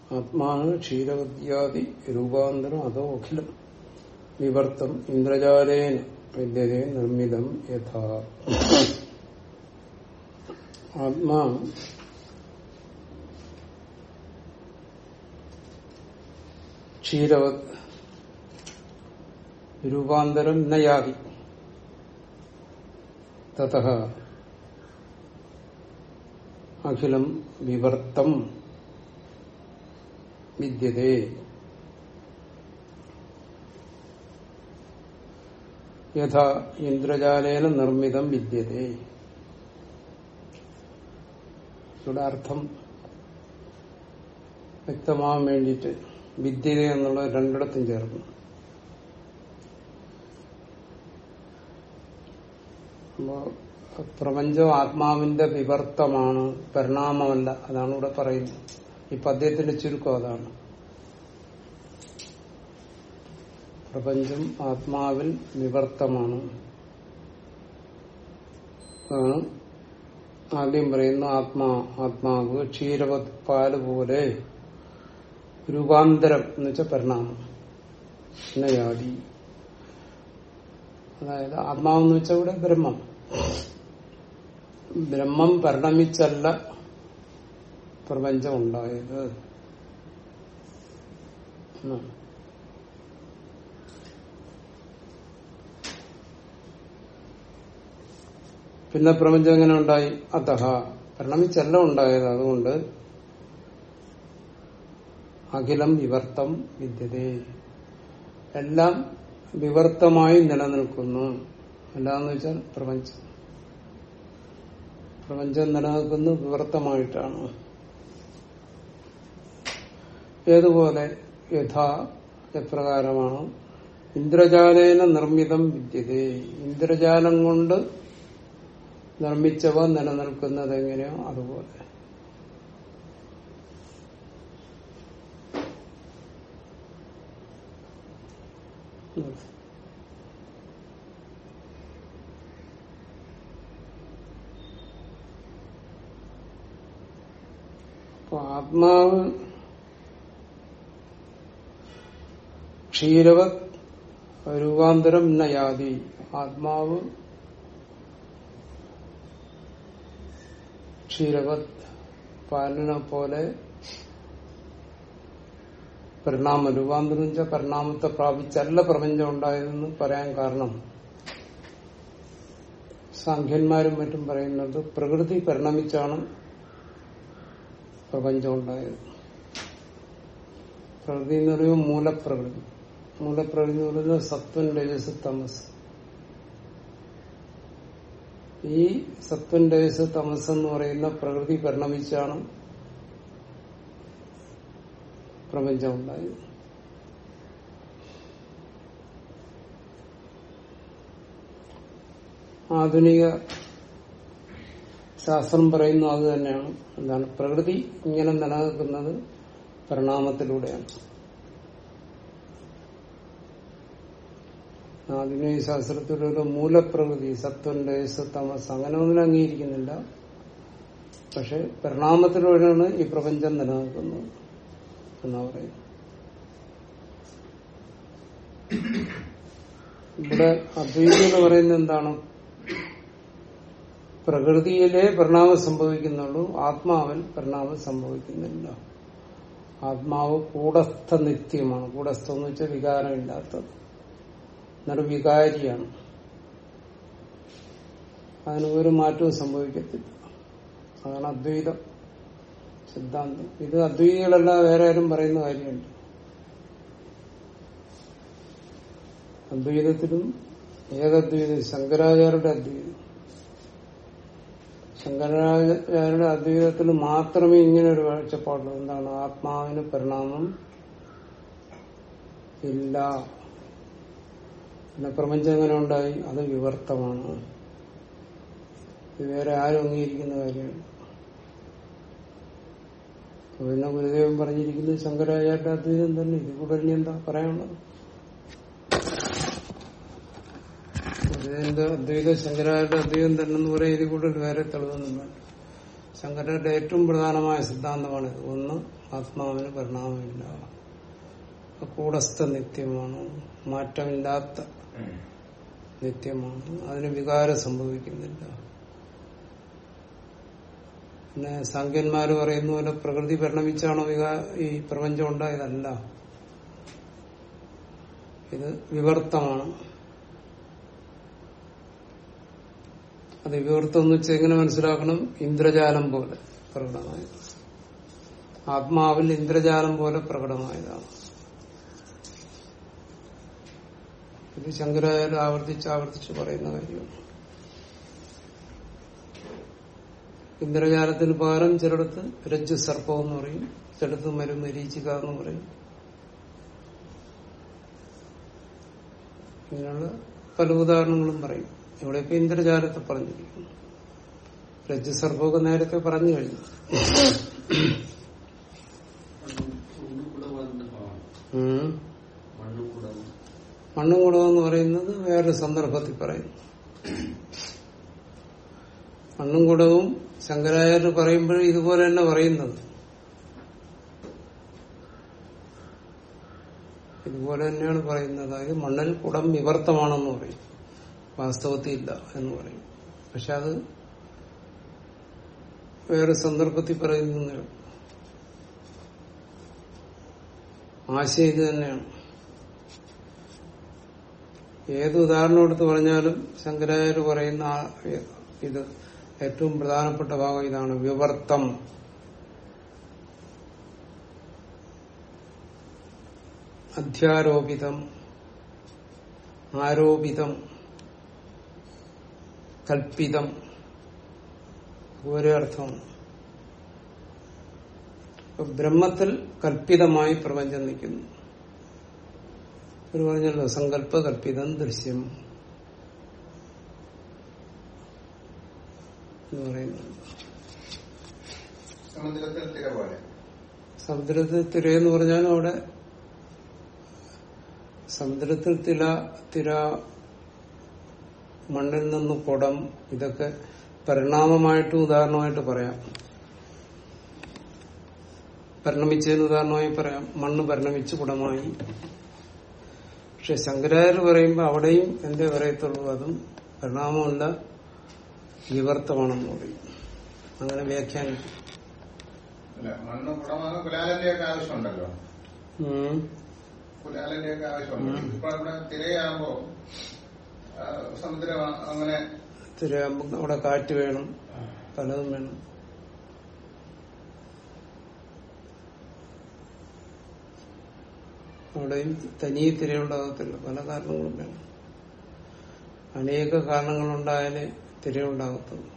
ആത്മാവ് ക്ഷീരവദ്യാദി രൂപാന്തരം അതോ അഖിലം വിവർത്തം ഇന്ദ്രജാലേന വിദ്യതേ നിർമ്മിതം യഥാ ആത്മാ ക്ഷീരവത് രൂപാന്തരം നയാതി തത അഖിലം വിവർത്തം വിദ്യതേ യഥാ ഇന്ദ്രജാലേന നിർമ്മിതം വിദ്യതേ ഇവിടെ അർത്ഥം വ്യക്തമാവാൻ വേണ്ടിയിട്ട് വിദ്യത എന്നുള്ളത് രണ്ടിടത്തും ചേർന്നു അപ്പോ പ്രപഞ്ചം ആത്മാവിന്റെ വിവർത്തമാണ് പരിണാമമല്ല അതാണ് ഇവിടെ പറയുന്നത് ഈ പദ്യത്തിന്റെ ചുരുക്കം അതാണ് പ്രപഞ്ചം ആത്മാവിൽ വിവർത്തമാണ് അതാണ് ആദ്യം പറയുന്ന ആത്മാ ആത്മാവ് ക്ഷീരവത് പാല് പോലെ രൂപാന്തരം എന്ന് വെച്ചാൽ പരിണാമം നയാതി അതായത് ആത്മാവെന്ന് വെച്ചാൽ ഇവിടെ ബ്രഹ്മം ബ്രഹ്മം പരിണമിച്ചല്ല പ്രപഞ്ചം ഉണ്ടായത് എന്നാണ്. പിന്നെ പ്രപഞ്ചം എങ്ങനെ ഉണ്ടായി അതഹ പരിണമിച്ചല്ല ഉണ്ടായത് അതുകൊണ്ട് അഖിലം വിവർത്തം വിദ്യതേ എല്ലാം വിവർത്തമായി നിലനിൽക്കുന്നു എല്ലാന്ന് വെച്ചാൽ പ്രപഞ്ചം പ്രപഞ്ചം നിലനിൽക്കുന്നത് വിവർത്തമായിട്ടാണ് ഏതുപോലെ യഥാ എപ്രകാരമാണ് ഇന്ദ്രജാലേന നിർമ്മിതം വിദ്യതേ ഇന്ദ്രജാലം കൊണ്ട് നിർമ്മിച്ചവ നിലനിൽക്കുന്നത് എങ്ങനെയോ അതുപോലെ അപ്പൊ ആത്മാവ് ക്ഷീരവത് രൂപാന്തരം നയാതി ആത്മാവ് ക്ഷീരവത് പാലിനെ പോലെ പരിണാമ രൂപാന്തരം എന്ന് വെച്ചാൽ പരിണാമത്തെ പ്രാപിച്ചല്ല പ്രപഞ്ചം ഉണ്ടായതെന്ന് പറയാൻ കാരണം സാഖ്യന്മാരും മറ്റും പറയുന്നത് പ്രകൃതി പരിണമിച്ചാണ് പ്രപഞ്ചം ഉണ്ടായത് പ്രകൃതി എന്ന് പറയുമ്പോൾ മൂലപ്രകൃതി മൂലപ്രകൃതി എന്ന് പറയുന്നത് സത്വൻ രജസ് തമസ് ഈ സത്വൻ രജസ് തമസ് എന്ന് പറയുന്ന പ്രകൃതി പരിണമിച്ചാണ് പ്രപഞ്ചം ഉണ്ടായത് ആധുനിക ശാസ്ത്രം പറയുന്നു അത് തന്നെയാണ് എന്താണ് പ്രകൃതി ഇങ്ങനെ നിലനിൽക്കുന്നത് പരിണാമത്തിലൂടെയാണ് ആധുനിക ശാസ്ത്രത്തിലൊരു മൂലപ്രകൃതി സത്വന്റെ തമസ് അങ്ങനെ ഒന്നും അംഗീകരിക്കുന്നില്ല പക്ഷെ പരിണാമത്തിലൂടെയാണ് ഈ പ്രപഞ്ചം നിലനിൽക്കുന്നത് എന്നാ പറയുന്നത് ഇവിടെ അദ്വൈതം എന്ന് പറയുന്നത് എന്താണ് പ്രകൃതിയിലെ പരിണാമം സംഭവിക്കുന്നുള്ളൂ ആത്മാവിൽ പരിണാമം സംഭവിക്കുന്നില്ല ആത്മാവ് കൂടസ്ഥ നിത്യമാണ് കൂടസ്ഥം എന്ന് വെച്ചാൽ വികാരമില്ലാത്തത് നിർവികാരിയാണ് അതിന് ഒരു മാറ്റവും സംഭവിക്കത്തില്ല അതാണ് അദ്വൈതം സിദ്ധാന്തം ഇത് അദ്വൈതികളല്ല വേറെ ആരും പറയുന്ന കാര്യമുണ്ട് അദ്വൈതത്തിലും ഏതദ്വൈതം ശങ്കരാചാര്യരുടെ അദ്വൈതം ശങ്കരാചാര്യരുടെ അദ്വൈതത്തിൽ മാത്രമേ ഇങ്ങനെ ഒരു കാഴ്ചപ്പാടുള്ളൂ എന്താണ് ആത്മാവിന് പരിണാമം ഇല്ല പിന്നെ പ്രപഞ്ചം എങ്ങനെ ഉണ്ടായി അത് വിവർത്തമാണ് ഇത് വേറെ ആരും അംഗീകരിക്കുന്ന കാര്യമാണ് അപ്പൊ പിന്നെ ഗുരുദേവൻ പറഞ്ഞിരിക്കുന്നത് ശങ്കരാചാര്യരുടെ അദ്വൈതം തന്നെ ഇത് കൂടെ ഇനി എന്താ പറയാനുള്ളത് ഗുരുദേവന്റെ അദ്വൈതം ശങ്കരാചാര്യരുടെ അദ്വൈതം തന്നെ എന്ന് പറയാൻ ഇതിൽ കൂടുതൽ വേറെ തെളിവൊന്നും വേണ്ട ശങ്കരരുടെ ഏറ്റവും പ്രധാനമായ സിദ്ധാന്തമാണ് ഇത്. ഒന്ന് ആത്മാവിന് പരിണാമമില്ല കൂടസ്ഥ നിത്യമാണ് മാറ്റമില്ലാത്ത ഉം. നിത്യമാണ് അതിന് വികാരം സംഭവിക്കുന്നില്ല പിന്നെ സാങ്കന്മാര് പറയുന്ന പോലെ പ്രകൃതി പരിണമിച്ചാണോ വികാ ഈ പ്രപഞ്ചം ഉണ്ടായതല്ല ഇത് വിവർത്തമാണ് അത് വിവർത്തം എന്ന് വെച്ചാൽ എങ്ങനെ മനസ്സിലാക്കണം ഇന്ദ്രജാലം പോലെ പ്രകടമായത് ആത്മാവിൽ ഇന്ദ്രജാലം പോലെ പ്രകടമായതാണ് ഇത് ശങ്കരാചാര്യ ആവർത്തിച്ച് ആവർത്തിച്ച് പറയുന്ന കാര്യമാണ് ഇന്ദ്രജാലത്തിന് പകരം ചിലടത്ത് രജ്ജു സർപ്പം എന്ന് പറയും ചിലടത്ത് മരുമരീചിക എന്ന് പറയും ഇങ്ങനെയുള്ള പല ഉദാഹരണങ്ങളും പറയും ഇവിടെ ഇപ്പൊ ഇന്ദ്രജാലത്തെ പറഞ്ഞിരിക്കുന്നു രജ്ജു സർപ്പമൊക്കെ നേരത്തെ പറഞ്ഞു കഴിഞ്ഞു ഉം. മണ്ണും കുടമെന്ന് പറയുന്നത് വേറൊരു സന്ദർഭത്തിൽ പറയുന്നു മണ്ണും കുടവും ശങ്കരാചാര്യർ പറയുമ്പോൾ ഇതുപോലെ തന്നെ പറയുന്നത് ഇതുപോലെ തന്നെയാണ് പറയുന്നത് അതായത് മണ്ണിൽ കുടം വിവർത്തമാണെന്ന് പറയും വാസ്തവത്തിൽ ഇല്ല എന്ന് പറയും പക്ഷെ അത് വേറെ സന്ദർഭത്തിൽ പറയുന്നതേ ഉള്ളൂ. ആശയം ഇത് തന്നെയാണ് ഏത് ഉദാഹരണം എടുത്ത് പറഞ്ഞാലും ശങ്കരാചാര്യ പറയുന്ന ആ ഇത് ഏറ്റവും പ്രധാനപ്പെട്ട ഭാഗം ഇതാണ് വിവർത്തം അധ്യാരോപിതം ആരോപിതം കൽപ്പിതം ഒരേ അർത്ഥമാണ് ഇപ്പൊ ബ്രഹ്മത്തിൽ കൽപ്പിതമായി പ്രപഞ്ചം നിൽക്കുന്നു ഒരു പറഞ്ഞല്ലോ സങ്കല്പ കൽപ്പിതം ദൃശ്യം എന്ന് പറയുന്നത് സമുദ്രത്തിൽ തിര പോലെ സമുദ്രത്തിൽ തിരയെന്ന് പറഞ്ഞാലും അവിടെ സമുദ്രത്തിൽ തില തിര മണ്ണിൽ നിന്ന് കുടം ഇതൊക്കെ പരിണാമമായിട്ടും ഉദാഹരണമായിട്ട് പറയാം പരിണമിച്ചതിന് ഉദാഹരണമായി പറയാം മണ്ണ് പരിണമിച്ച് കുടമായി പക്ഷെ ശങ്കരാചാര്യ പറയുമ്പോൾ അവിടെയും എന്തേ പറയത്തുള്ളൂ അതും പരിണാമമല്ല വിവർത്തമാണെന്ന് പറയും അങ്ങനെ വ്യാഖ്യാനിക്കും അല്ല മണ്ണ് കുടമാകാൻ കുലാലന്റെ ഒക്കെ ആവശ്യമുണ്ടല്ലോ ഉം. കുലാലന്റെ ഒക്കെ ആവശ്യമുണ്ട് ഉം. ഇപ്പൊ ഇവിടെ തിരയാകുമ്പോ ആ, സമുദ്രം അങ്ങനെ തിരയാകുമ്പോൾ അവിടെ കാറ്റ് വേണം പലതും വേണം അവിടെയും തനിയെ തിരയുണ്ടാകത്തില്ല പല കാരണങ്ങളും വേണം അനേക കാരണങ്ങളുണ്ടായാലേ തിരയുണ്ടാകത്തുള്ളൂ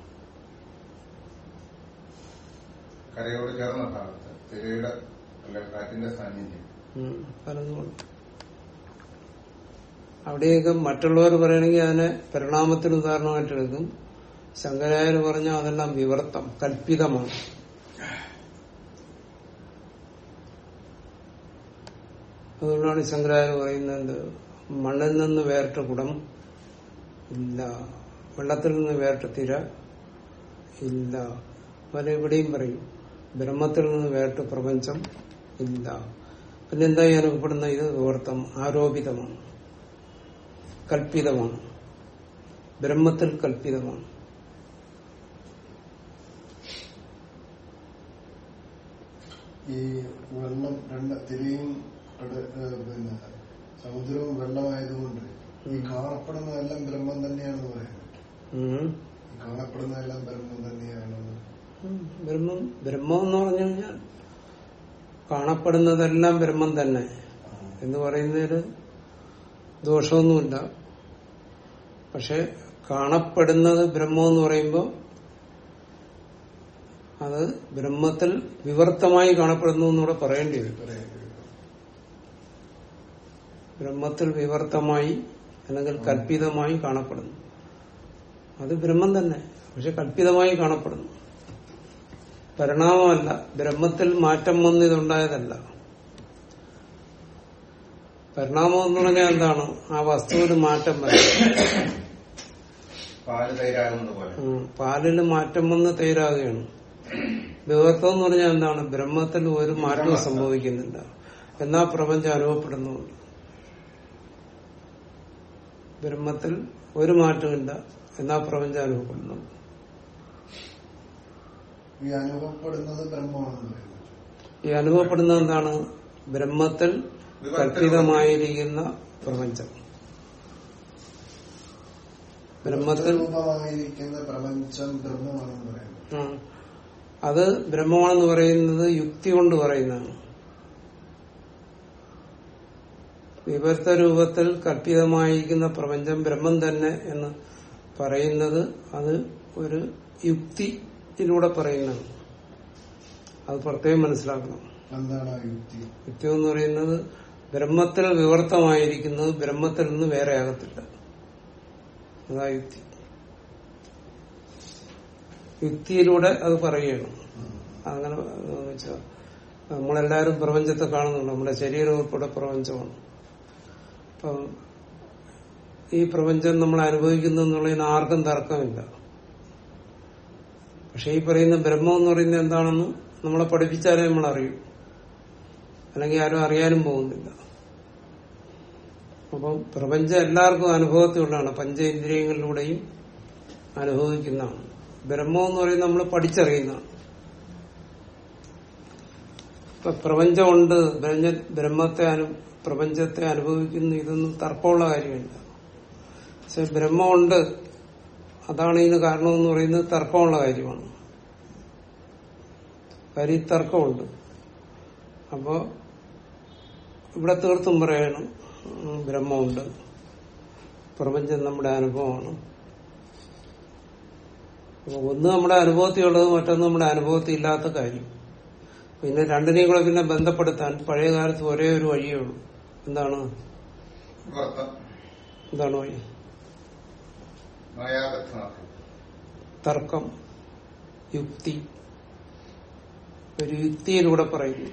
കരയോട് ചേർന്ന ഭാഗത്ത് തിരയുടെ അല്ല കാറ്റിന്റെ സാന്നിധ്യം ഉം, പലതുമുണ്ട് അവിടെയൊക്കെ മറ്റുള്ളവർ പറയണമെങ്കിൽ അതിനെ പരിണാമത്തിന് ഉദാഹരണമായിട്ട് എടുക്കും ശങ്കരാചാര്യ പറഞ്ഞ അതെല്ലാം വിവർത്തം കൽപ്പിതമാണ് അതുകൊണ്ടാണ് ശങ്കരാചാര്യ പറയുന്നത് മണ്ണിൽ നിന്ന് വേറിട്ട കുടം ഇല്ല വെള്ളത്തിൽ നിന്ന് വേറിട്ട തിര ഇല്ല പല ഇവിടെയും പറയും ബ്രഹ്മത്തിൽ നിന്ന് വേറിട്ട പ്രപഞ്ചം ഇല്ല പിന്നെ എന്തായി അനുഭവപ്പെടുന്ന ഇത് വിവർത്തം ആരോപിതമാണ് കൽപ്പിതമാണ് ബ്രഹ്മത്തിൽ കൽപ്പിതമാണ് ഈ വെള്ളം രണ്ട് തിരയും കട- ഏ, പിന്നെ സമുദ്രവും വെള്ളമായതുകൊണ്ട് ഈ ഉം. കാണപ്പെടുന്നതെല്ലാം ബ്രഹ്മം തന്നെയാണെന്ന് പറയാൻ പറ്റും ഉം. ഈ കാണപ്പെടുന്നതെല്ലാം ബ്രഹ്മം തന്നെയാണെന്ന് ഉം. ബ്രഹ്മം ബ്രഹ്മം എന്ന് പറഞ്ഞു കഴിഞ്ഞാൽ കാണപ്പെടുന്നതെല്ലാം ബ്രഹ്മം തന്നെ എന്ന് പറയുന്നതിൽ ദോഷമൊന്നുമില്ല പക്ഷെ കാണപ്പെടുന്നത് ബ്രഹ്മം എന്ന് പറയുമ്പോൾ അത് ബ്രഹ്മത്തിൽ വിവർത്തമായി കാണപ്പെടുന്നു എന്നൂടെ പറയേണ്ടി വരും പറയാൻ കഴിയും. ബ്രഹ്മത്തിൽ വിവർത്തമായി അല്ലെങ്കിൽ കൽപ്പിതമായി കാണപ്പെടുന്നു അത് ബ്രഹ്മം തന്നെ പക്ഷെ കൽപ്പിതമായി കാണപ്പെടുന്നു പരിണാമമല്ല ബ്രഹ്മത്തിൽ മാറ്റം വന്ന് ഇതുണ്ടായതല്ല പരിണാമം എന്ന് പറഞ്ഞാൽ എന്താണ് ആ വസ്തുവിന് മാറ്റം വരും പാല് തൈരാകുന്നത് പോലെ ഉം. പാലിന് മാറ്റം വന്ന് തൈരാകുകയാണ് വിവർത്തം എന്ന് പറഞ്ഞാൽ എന്താണ് ബ്രഹ്മത്തിൽ ഒരു മാറ്റവും സംഭവിക്കുന്നില്ല എന്നാ പ്രപഞ്ചം അനുഭവപ്പെടുന്നുണ്ട് ബ്രഹ്മത്തിൽ ഒരു മാറ്റമില്ല എന്നാ പ്രപഞ്ചം അനുഭവപ്പെടുന്നുണ്ട് ഈ അനുഭവപ്പെടുന്നത് ബ്രഹ്മമാണെന്ന് പറയുന്നത് ഈ അനുഭവപ്പെടുന്നത് എന്താണ് ബ്രഹ്മത്തിൽ കൽപ്പിതമായിരിക്കുന്ന പ്രപഞ്ചം ബ്രഹ്മത്തിൽ രൂപമായിരിക്കുന്ന പ്രപഞ്ചം ബ്രഹ്മമാണെന്ന് പറയുന്നത് ആ, അത് ബ്രഹ്മമാണെന്ന് പറയുന്നത് യുക്തി കൊണ്ട് പറയുന്നതാണ് വിവർത്ത രൂപത്തിൽ കൽപ്പിതമായിരിക്കുന്ന പ്രപഞ്ചം ബ്രഹ്മം തന്നെ എന്ന് പറയുന്നത് അത് ഒരു യുക്തിയിലൂടെ പറയുന്നതാണ് അത് പ്രത്യേകം മനസ്സിലാക്കണം എന്താണ് ആ യുക്തി യുക്തി എന്ന് പറയുന്നത് ബ്രഹ്മത്തിൽ വിവർത്തമായിരിക്കുന്നത് ബ്രഹ്മത്തിൽ നിന്ന് വേറെ ആകത്തില്ല അതാ യുക്തി യുക്തിയിലൂടെ അത് പറയുകയാണ് അങ്ങനെ വെച്ചാൽ നമ്മളെല്ലാവരും പ്രപഞ്ചത്തെ കാണുന്നുണ്ട് നമ്മുടെ ശരീരം ഉൾപ്പെടെ പ്രപഞ്ചമാണ് അപ്പം ഈ പ്രപഞ്ചം നമ്മൾ അനുഭവിക്കുന്നു എന്നുള്ളതിന് ആർക്കും തർക്കമില്ല പക്ഷെ ഈ പറയുന്ന ബ്രഹ്മം എന്ന് പറയുന്നത് എന്താണെന്ന് നമ്മളെ പഠിപ്പിച്ചാലേ നമ്മൾ അറിയൂ അല്ലെങ്കിൽ ആരും അറിയാനും പോകുന്നില്ല അപ്പം പ്രപഞ്ചം എല്ലാവർക്കും അനുഭവത്തിലുള്ളതാണ് പഞ്ചേന്ദ്രിയങ്ങളിലൂടെയും അനുഭവിക്കുന്നതാണ് ബ്രഹ്മം എന്ന് പറയുന്നത് നമ്മൾ പഠിച്ചറിയുന്നതാണ് ഇപ്പൊ പ്രപഞ്ചമുണ്ട് ബ്രഹ്മ- ബ്രഹ്മത്തെ അനു പ്രപഞ്ചത്തെ അനുഭവിക്കുന്നു ഇതൊന്നും തർക്കമുള്ള കാര്യമില്ല പക്ഷെ ബ്രഹ്മമുണ്ട് അതാണ് ഇതിന് കാരണമെന്ന് പറയുന്നത് തർക്കമുള്ള കാര്യമാണ് കാര്യം ഈ തർക്കമുണ്ട് അപ്പോ ഇവിടെ തീർത്തും പറയണം ഉം, ബ്രഹ്മമുണ്ട് പ്രപഞ്ചം നമ്മുടെ അനുഭവമാണ് അപ്പൊ ഒന്ന് നമ്മുടെ അനുഭവത്തിലുള്ളത് മറ്റൊന്ന് നമ്മുടെ അനുഭവത്തിൽ ഇല്ലാത്ത കാര്യം പിന്നെ രണ്ടിനെയും കൂടെ പിന്നെ ബന്ധപ്പെടുത്താൻ പഴയ കാലത്ത് ഒരേ ഒരു വഴിയേ ഉള്ളൂ എന്താണ് വിവർത്തം എന്താണ് വഴി മായാബദ്ധമാക്കും തർക്കം യുക്തി ഒരു യുക്തിയിലൂടെ പറയുന്നു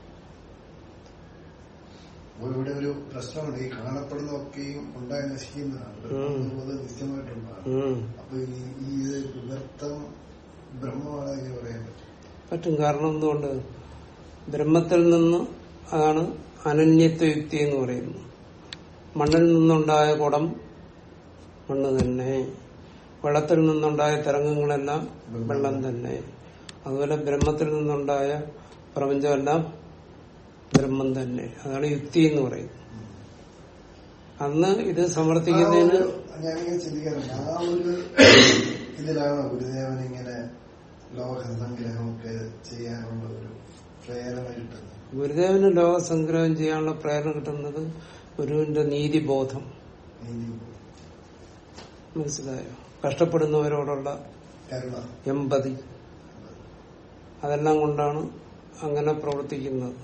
അപ്പോൾ ഇവിടെ ഒരു പ്രശ്നമുണ്ട് ഈ കാണപ്പെടുന്നതൊക്കെയും ഉണ്ടായി നശിക്കുന്നതാണ് ബ്രഹ്മം എന്നുള്ളത് നിത്യമായിട്ടുള്ളതാണ് ഉം. അപ്പൊ ഈ ഈ ഇത് വിവർത്തം ബ്രഹ്മമാണ് എന്ന് പറയാൻ പറ്റും പറ്റും കാരണം എന്തുകൊണ്ട് ബ്രഹ്മത്തിൽ നിന്ന് അതാണ് അനന്യത്വ യുക്തി എന്ന് പറയുന്നത് മണ്ണിൽ നിന്നുണ്ടായ കുടം മണ്ണ് തന്നെ വെള്ളത്തിൽ നിന്നുണ്ടായ തരംഗങ്ങളെല്ലാം വെള്ളം തന്നെ അതുപോലെ ബ്രഹ്മത്തിൽ നിന്നുണ്ടായ പ്രപഞ്ചമെല്ലാം ബ്രഹ്മം തന്നെ അതാണ് യുക്തി എന്ന് പറയുന്നത് അന്ന് ഇത് സമർത്ഥിക്കുന്നതിന് ആ ഒരു- ഞാനിങ്ങനെ ചിന്തിക്കാറുണ്ട് ആ ഒരു ഇതിലാണോ ഗുരുദേവൻ ഇങ്ങനെ ലോകസംഗ്രഹമൊക്കെ ചെയ്യാനുള്ള ഒരു പ്രേരണ കിട്ടുന്നത് ഗുരുദേവന് ലോകസംഗ്രഹം ചെയ്യാനുള്ള പ്രേരണ കിട്ടുന്നത് ഗുരുവിന്റെ നീതിബോധം നീതി മനസ്സിലായോ കഷ്ടപ്പെടുന്നവരോടുള്ള കരുണ എമ്പതി അതെല്ലാം കൊണ്ടാണ് അങ്ങനെ പ്രവർത്തിക്കുന്നത്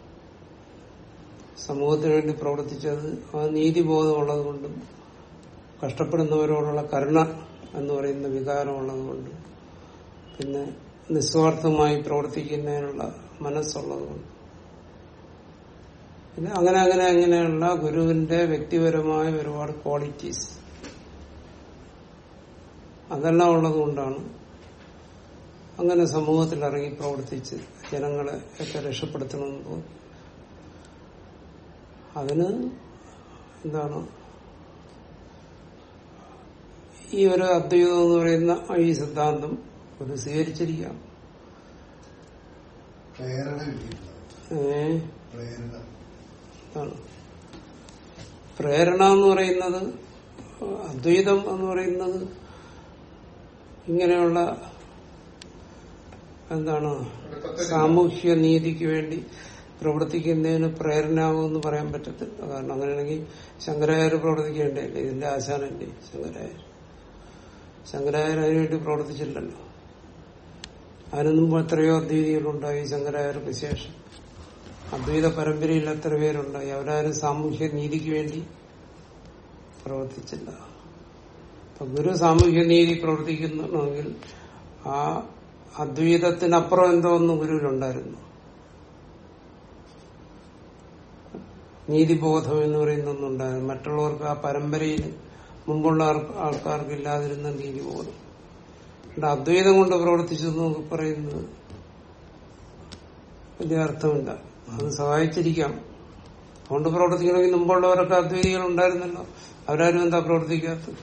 സമൂഹത്തിന് വേണ്ടി പ്രവർത്തിച്ചത് ആ നീതിബോധമുള്ളത് കൊണ്ടും കഷ്ടപ്പെടുന്നവരോടുള്ള കരുണ എന്ന് പറയുന്ന വികാരമുള്ളത് കൊണ്ടും പിന്നെ നിസ്വാർത്ഥമായി പ്രവർത്തിക്കുന്നതിനുള്ള മനസ്സുള്ളത് കൊണ്ട് പിന്നെ അങ്ങനെ അങ്ങനെ അങ്ങനെയുള്ള ഗുരുവിന്റെ വ്യക്തിപരമായ ഒരുപാട് ക്വാളിറ്റീസ് അതെല്ലാം ഉള്ളത് കൊണ്ടാണ് അങ്ങനെ സമൂഹത്തിൽ ഇറങ്ങി പ്രവർത്തിച്ച് ജനങ്ങളെ ഒക്കെ രക്ഷപ്പെടുത്തണമെന്ന് തോന്നി അതിന് എന്താണ് ഈ ഒരു അദ്വൈതം എന്ന് പറയുന്ന ഈ സിദ്ധാന്തം ഒരു സ്വീകരിച്ചിരിക്കാം പ്രേരണ കിട്ടിയിട്ടുണ്ട് ഏ പ്രേരണ ആണ് പ്രേരണ എന്ന് പറയുന്നത് അദ്വൈതം എന്ന് പറയുന്നത് ഇങ്ങനെയുള്ള എന്താണ് സാമൂഹ്യ നീതിക്ക് വേണ്ടി പ്രവർത്തിക്കുന്നതിന് പ്രേരണയാകുമെന്ന് പറയാൻ പറ്റത്തില്ല കാരണം അങ്ങനെയാണെങ്കിൽ ശങ്കരാചാര്യ പ്രവർത്തിക്കേണ്ടല്ലേ ഇതിന്റെ ആശാനല്ലേ ശങ്കരാചാര്യ ശങ്കരാചാര്യ അതിനുവേണ്ടി പ്രവർത്തിച്ചില്ലല്ലോ അതിനു മുമ്പ് എത്രയോ അദ്വൈതികളുണ്ടായി ശങ്കരാചാര്യർക്ക് ശേഷം അദ്വൈത പരമ്പരയിൽ എത്ര പേരുണ്ടായി അവരാരും സാമൂഹ്യ നീതിക്ക് വേണ്ടി പ്രവർത്തിച്ചില്ല അപ്പൊ ഗുരു സാമൂഹ്യ നീതി പ്രവർത്തിക്കുന്നുണ്ടെങ്കിൽ ആ അദ്വൈതത്തിനപ്പുറം എന്തോ ഒന്ന് ഗുരുവിലുണ്ടായിരുന്നു നീതിബോധം എന്ന് പറയുന്ന ഒന്നുണ്ടായിരുന്നു മറ്റുള്ളവർക്ക് ആ പരമ്പരയിൽ മുമ്പുള്ള ആൾ- ആൾക്കാർക്ക് ഇല്ലാതിരുന്ന നീതിബോധം ഇവിടെ അദ്വൈതം കൊണ്ട് പ്രവർത്തിച്ചു എന്ന് പറയുന്നത് വലിയ അർത്ഥമില്ല അത് സഹായിച്ചിരിക്കാം അതുകൊണ്ട് പ്രവർത്തിക്കണമെങ്കിൽ മുമ്പുള്ളവരൊക്കെ അദ്വൈതികൾ ഉണ്ടായിരുന്നല്ലോ അവരാരും എന്താ പ്രവർത്തിക്കാത്തത്